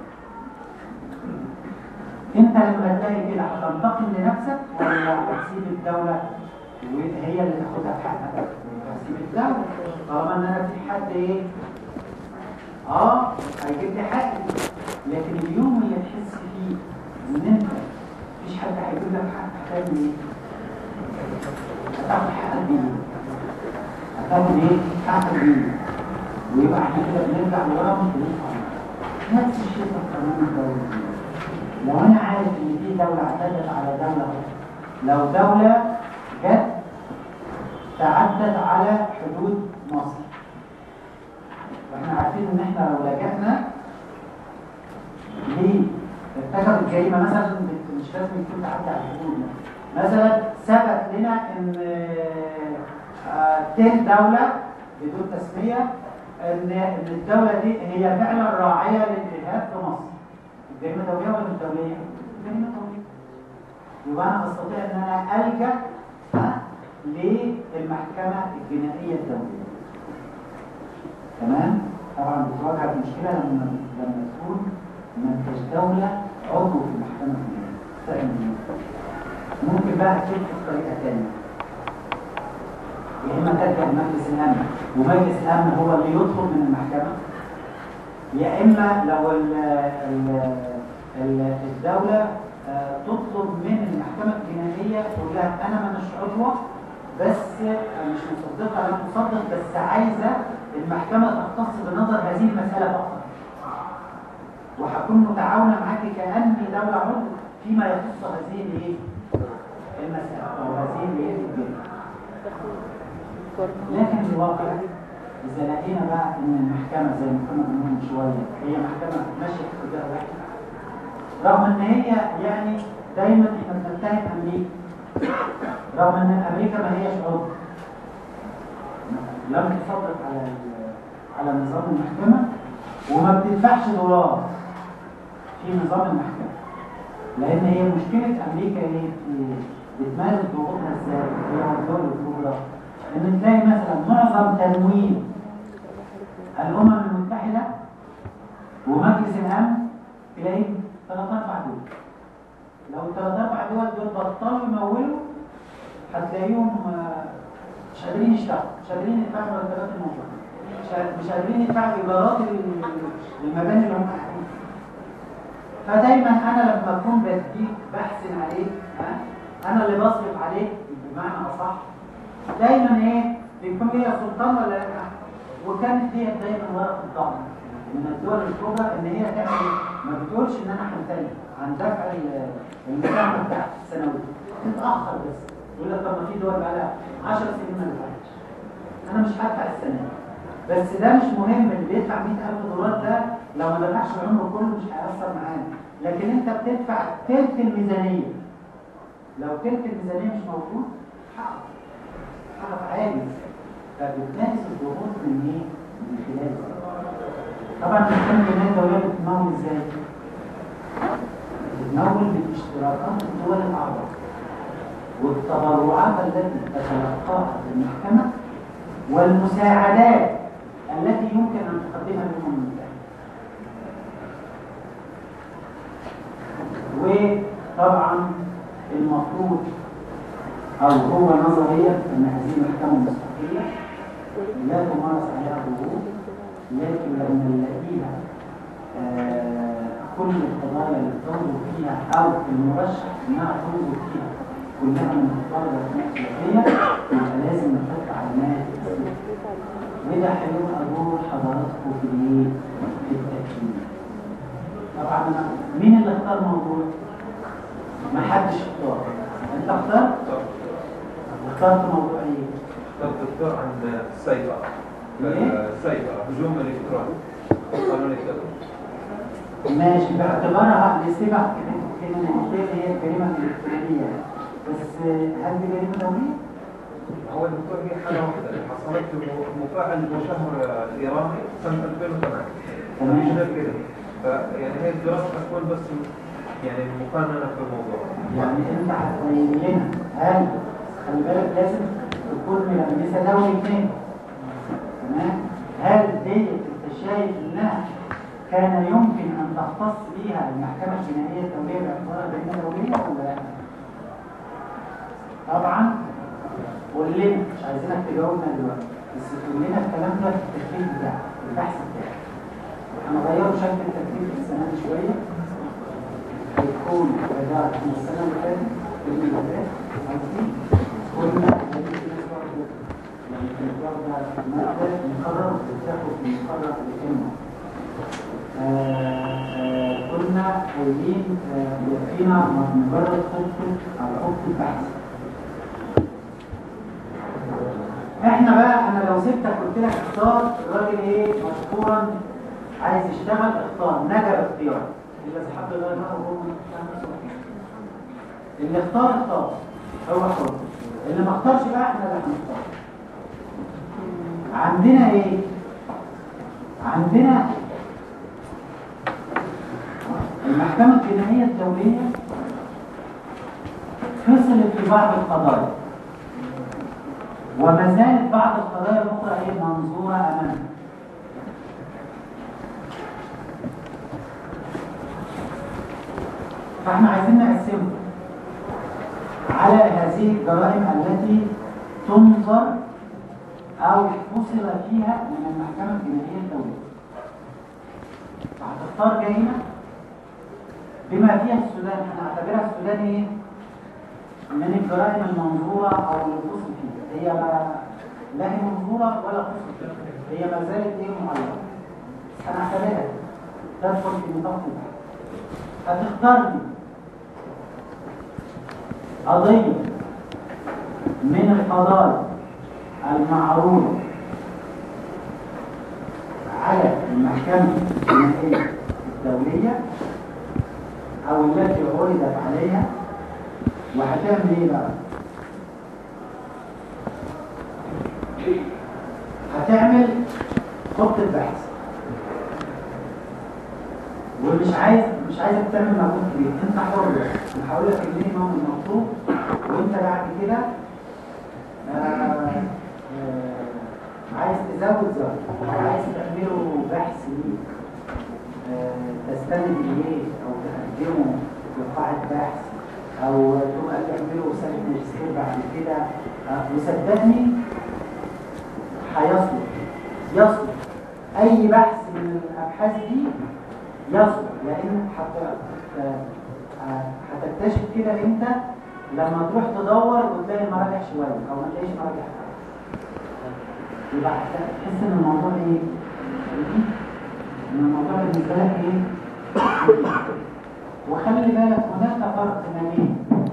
Speaker 1: انت لما تلاقي كده هتنتقم لنفسك ولا هتسيب الدوله وهي اللي تاخدها بحقك هتسيب الدوله طالما ان انا في حد ايه اه هيجيب لي حقي لكن اليوم اللي تحس فيه ان انت مفيش حد هيجيب لك حق هتعمل ايه؟ هتاخد حقك بايدك هتاخد ايه؟ حقك بايدك ويبقى احنا كده بنرجع لورا مش بنرجع لورا. نفس الشيء في القانون الدولي لو انا عارف ان في دولة اعتدت على دولة لو دولة جت تعدت على حدود مصر واحنا عارفين ان احنا لو لجأنا ليه ارتكبت جريمة مثلا مش لازم يكون تعدي على الحدود مثلا ثبت لنا ان آه، تل دولة بدون تسمية ان ان الدولة دي هي فعلا راعية للإرهاب في مصر جريمة دولية ولا مش دولية؟ جريمة دولية يبقى أنا أستطيع إن أنا ألجأ ها، للمحكمة الجنائية الدولية تمام؟ طبعا بتواجهك مشكلة لما لما تكون ما انتش دولة عضو في المحكمة الجنائية تعمل إيه؟ ممكن بقى تلك بطريقة تانية يا إما تلجأ لمجلس الأمن ومجلس الأمن هو اللي يطلب من المحكمة يا اما لو ال ال ال الدوله آه، تطلب من المحكمه الجنائيه تقول لها انا ما اناش عضوه بس آه، مش مصدقه انا مصدق بس عايزه المحكمه تختص بنظر هذه المساله فقط وهكون متعاونه معاك كاني دوله عضو فيما يخص هذه الايه المساله او هذه الايه الجنة. لكن الواقع إذا لقينا بقى إن المحكمة زي ما كنا بنقول من شوية هي محكمة ماشية في اتجاه واحد رغم إن هي يعني دايما إحنا بنتهم أمريكا رغم إن أمريكا ما هياش عضو لم تصدق على ال- على نظام المحكمة وما بتدفعش دولار في نظام المحكمة لأن هي مشكلة أمريكا إيه؟ إيه؟ بتمارس ضغوطها إزاي؟ هي والدول الكبرى ان تلاقي مثلا معظم تمويل الامم المتحده ومجلس الامن تلاقي ثلاث اربع دول لو الثلاث اربع دول دول بطلوا يمولوا هتلاقيهم آه، مش قادرين يشتغلوا مش قادرين يدفعوا مرتبات الموظفين مش قا- مش قادرين يدفعوا ايجارات ال- المباني اللي هم قاعدين فيها. فدايما انا لما اكون بديك بحسن عليك ها انا اللي بصرف عليك بمعنى اصح دايما ايه بيكون ليا سلطان ولا لا وكانت هي دايما ورقه الضغط من الدول الكبرى ان هي تعمل إيه؟ ما بتقولش ان انا همتنع عن دفع ال- المساهمه بتاعت السنويه تتاخر بس يقول لك طب ما في دول بقى لها 10 سنين ما دفعتش انا مش هدفع السنه دي. بس ده مش مهم اللي بيدفع 100000 دولار ده لو ما دفعش عمره كله مش هيأثر معانا لكن انت بتدفع تلت الميزانيه لو تلت الميزانيه مش موجود حقك حقك عالي فبتنافس الضغوط من ايه؟ من خلال ده. طبعا الحكومه الجنائيه الدوليه بتتمول ازاي؟ بتتمول بالاشتراكات الدول الاعضاء والتبرعات التي تتلقاها المحكمه والمساعدات التي يمكن ان تقدمها الامم المتحده. وطبعا المفروض او هو نظريا ان هذه المحكمه مستقله لا تمارس عليها ضغوط لكن لما نلاقيها آه، كل القضايا اللي تنظر فيها او المرشح انها تنظر فيها كلها من الطلبه التنسيقيه يبقى لازم نحط علامات وده هيبقى دور حضراتكم في الايه؟ في التكليف. طبعا أنا- مين اللي اختار موضوع؟ ما حدش اختار. انت اخترت؟ اخترت موضوع ايه؟
Speaker 2: طب دكتور عن السيطرة
Speaker 1: إيه؟
Speaker 2: السيطرة هجوم الإلكتروني قانون التدريب
Speaker 1: ماشي باعتبارها الاستماع من الأشياء اللي هي الجريمة الإلكترونية بس هل دي جريمة دولية؟
Speaker 2: هو الدكتور هي حالة واحدة اللي حصلت له مفاعل مشهر إيراني سنة 2008
Speaker 1: تمام.
Speaker 2: مش غير كده فيعني هي الدراسة هتكون بس يعني مقننة في الموضوع
Speaker 1: يعني انت هتبين لنا هل خلي بالك لازم تكون ملمسه دولي تاني تمام هل دي انت شايف انها كان يمكن ان تختص بيها المحكمه الجنائيه الدوليه باعتبارها جريمه دوليه ولا لا؟ طبعا قول لنا مش عايزينك تجاوبنا دلوقتي بس تقول لنا الكلام ده في التكليف بتاعك البحث بتاعك هنغير شكل التكليف السنه دي شويه هيكون بدأت من السنة اللي فاتت اللي فاتت قصدي كنا هذه الناس برضه يعني كانت واخدة مادة مقرر بتاخد مقرر القمة كنا قايلين آه، يكفينا مجرد خطة أو خطة بحث احنا بقى انا لو سبتك قلت لك اختار الراجل ايه مشكورا عايز يشتغل اختار نجا باختيار اللي حب يغير بقى وهو اللي اختار اختار هو حر اللي ما اختارش بقى احنا اللي هنختار عندنا ايه عندنا المحكمة الجنائية الدولية فصلت في بعض القضايا وما زالت بعض القضايا الأخرى ايه منظورة أمامها فاحنا عايزين نقسمه على هذه الجرائم التي تنظر او فصل فيها من المحكمة الجنائية الدولية فهتختار جريمة بما فيها السودان هنعتبرها السودان ايه؟ من الجرائم المنظورة او اللي فصل فيها هي ما لا هي منظورة ولا فصل فيها هي ما زالت ايه معلقة هنعتبرها تدخل في نطاق البحث هتختار لي قضية من القضايا المعروضة على المحكمة الجنائية الدولية أو التي عرضت عليها وهتعمل إيه بقى؟ هتعمل خطة بحث ومش عايز مش عايزك تعمل مجهود كبير انت حر انا هقول لك المينيمم المطلوب وانت بعد كده آه، آه، عايز تزود زود عايز تعمله بحث ليك آه، تستند اليه او تقدمه في قاعة بحث او تبقى تعمله رسالة ماجستير بعد كده آه، وصدقني هيصلح يصلح اي بحث من الابحاث دي يصلح لان حت- آه، هتكتشف كده انت لما تروح تدور وتلاقي المراجع شويه او ما تلاقيش مراجع حاجه يبقى هتحس ان الموضوع ايه؟ ان الموضوع بالنسبه لك ايه؟ وخلي بالك هناك فرق ما بين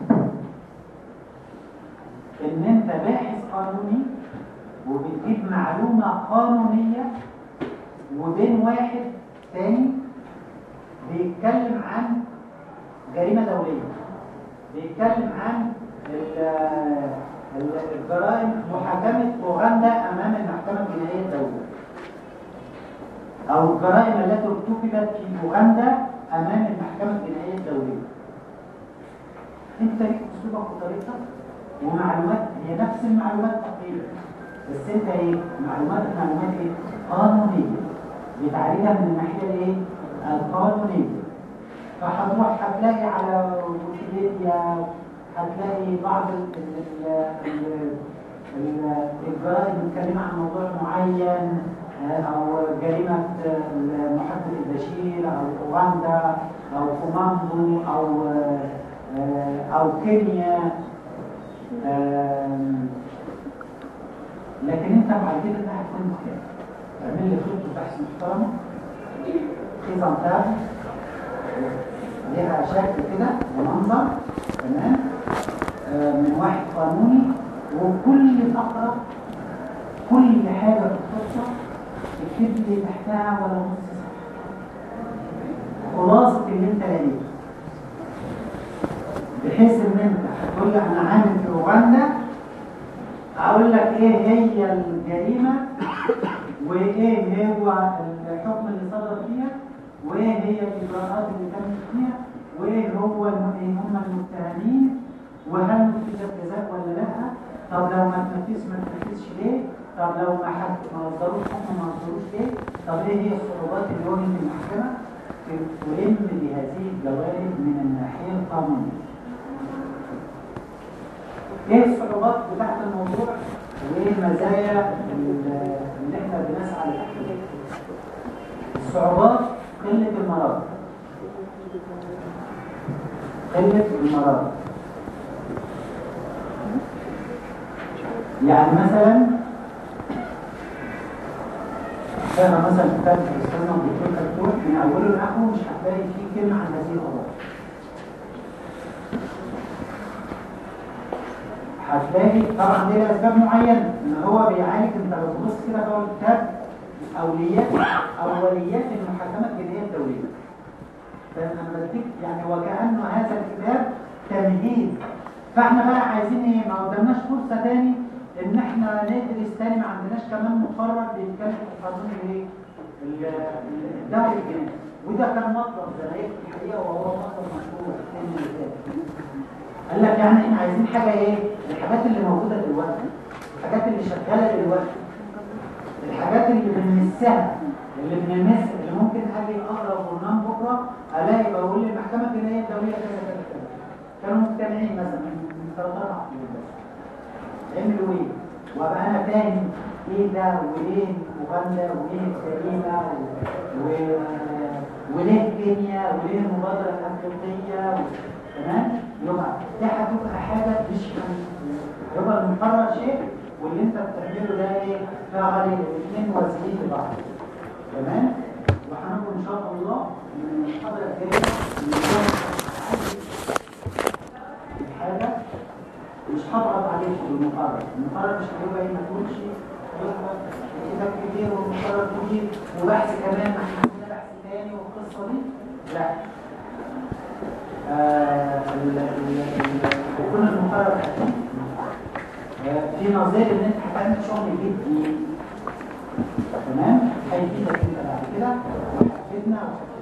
Speaker 1: ان انت باحث قانوني وبتجيب معلومه قانونيه وبين واحد تاني بيتكلم عن جريمة دولية بيتكلم عن ال- ال- الجرائم محاكمة أوغندا أمام المحكمة الجنائية الدولية أو الجرائم التي ارتكبت في أوغندا أمام المحكمة الجنائية الدولية أنت ليك أسلوبك وطريقتك ومعلومات هي نفس المعلومات تقريبا بس أنت إيه؟ معلوماتك معلومات إيه؟ قانونية بتعالجها من الناحية الإيه؟ القانونية فهتروح هتلاقي على ويكيبيديا هتلاقي بعض ال- ال- ال- ال- الجرائم متكلمة عن موضوع معين آه، أو جريمة آه، محمد البشير أو أوغندا أو كوماندو أو آه، آه، أو كينيا آم، لكن أنت بعد كده أنت هتكون مختلف تعمل لي خطة بحث محترمة خيزة تاب ليها شكل كده ومنظر تمام آه، من واحد قانوني وكل فقرة كل حاجة في القصة تكتب لي تحتها ولا نص صفحة خلاصة اللي انت لقيته بحيث ان انت هتقول لي انا عامل في اوغندا اقول لك ايه هي الجريمه وايه هو الحكم اللي صدر فيها وايه هي الاجراءات اللي تمت فيها وايه هو الم- إيه هم المتهمين وهل نفذ الجزاء ولا لا طب لو ما تنفذش ما تنفذش ليه طب لو ما حد ما اصدروش حكم ما اصدروش ليه طب ايه هي الصعوبات اللي واجهت المحكمه تلم بهذه الجوانب من الناحيه القانونيه ايه الصعوبات بتاعت الموضوع وايه المزايا اللي اللي احنا بنسعى لتحقيقها الصعوبات قله المرض قله المرض يعني مثلا تقرا مثلا كتاب الاستاذ الدكتور كتكوت من اوله لاخره مش هتلاقي فيه كلمه عن هذه القضايا هتلاقي طبعا دي لاسباب معينه ان هو بيعالج انت لو تبص كده في اول كتاب اوليات اوليات المحاكمه الجنائيه الدوليه فانا بديك يعني وكانه هذا الكتاب تمهيد فاحنا بقى عايزين ايه ما قدامناش فرصه تاني ان احنا ندرس تاني ما عندناش كمان مقرر بيتكلم في قانون الايه الدولي الجنائي وده كان مطلب زمان في الحقيقه وهو مطلب مشهور الثاني اللي فات قال لك يعني احنا عايزين حاجه ايه الحاجات اللي موجوده دلوقتي الحاجات اللي شغاله دلوقتي الحاجات اللي بنمسها اللي بنمس اللي ممكن اجي اقرا برنامج بكره الاقي بقول لي المحكمه الجنائيه الدوليه كذا كذا كذا كانوا مجتمعين مثلا من ثلاث اربع سنين بس عملوا ايه وابقى انا فاهم ايه ده وايه اوغندا وايه الجريمه و... و... وليه كينيا وليه المبادره الافريقيه و... تمام يبقى دي هتبقى حاجه مش هن- هيبقى المقرر شيء واللي انت بتعمله ده ايه فعلي الاثنين موازيين لبعض تمام وهنقول ان شاء الله من المحاضره الجايه نكون الحاجه مش هضغط عليكم بالمقرر المقرر مش هيبقى ايه ما تقولش هيبقى كتاب كبير والمقرر كبير وبحث كمان ما احنا عندنا بحث تاني والقصه دي لا آه، ال- ال- ال- يكون المقرر خفيف آه، في نظير ان انت هتعمل شغل جدي تمام هيفيدك انت بعد كده وهتفيدنا وهتفيدنا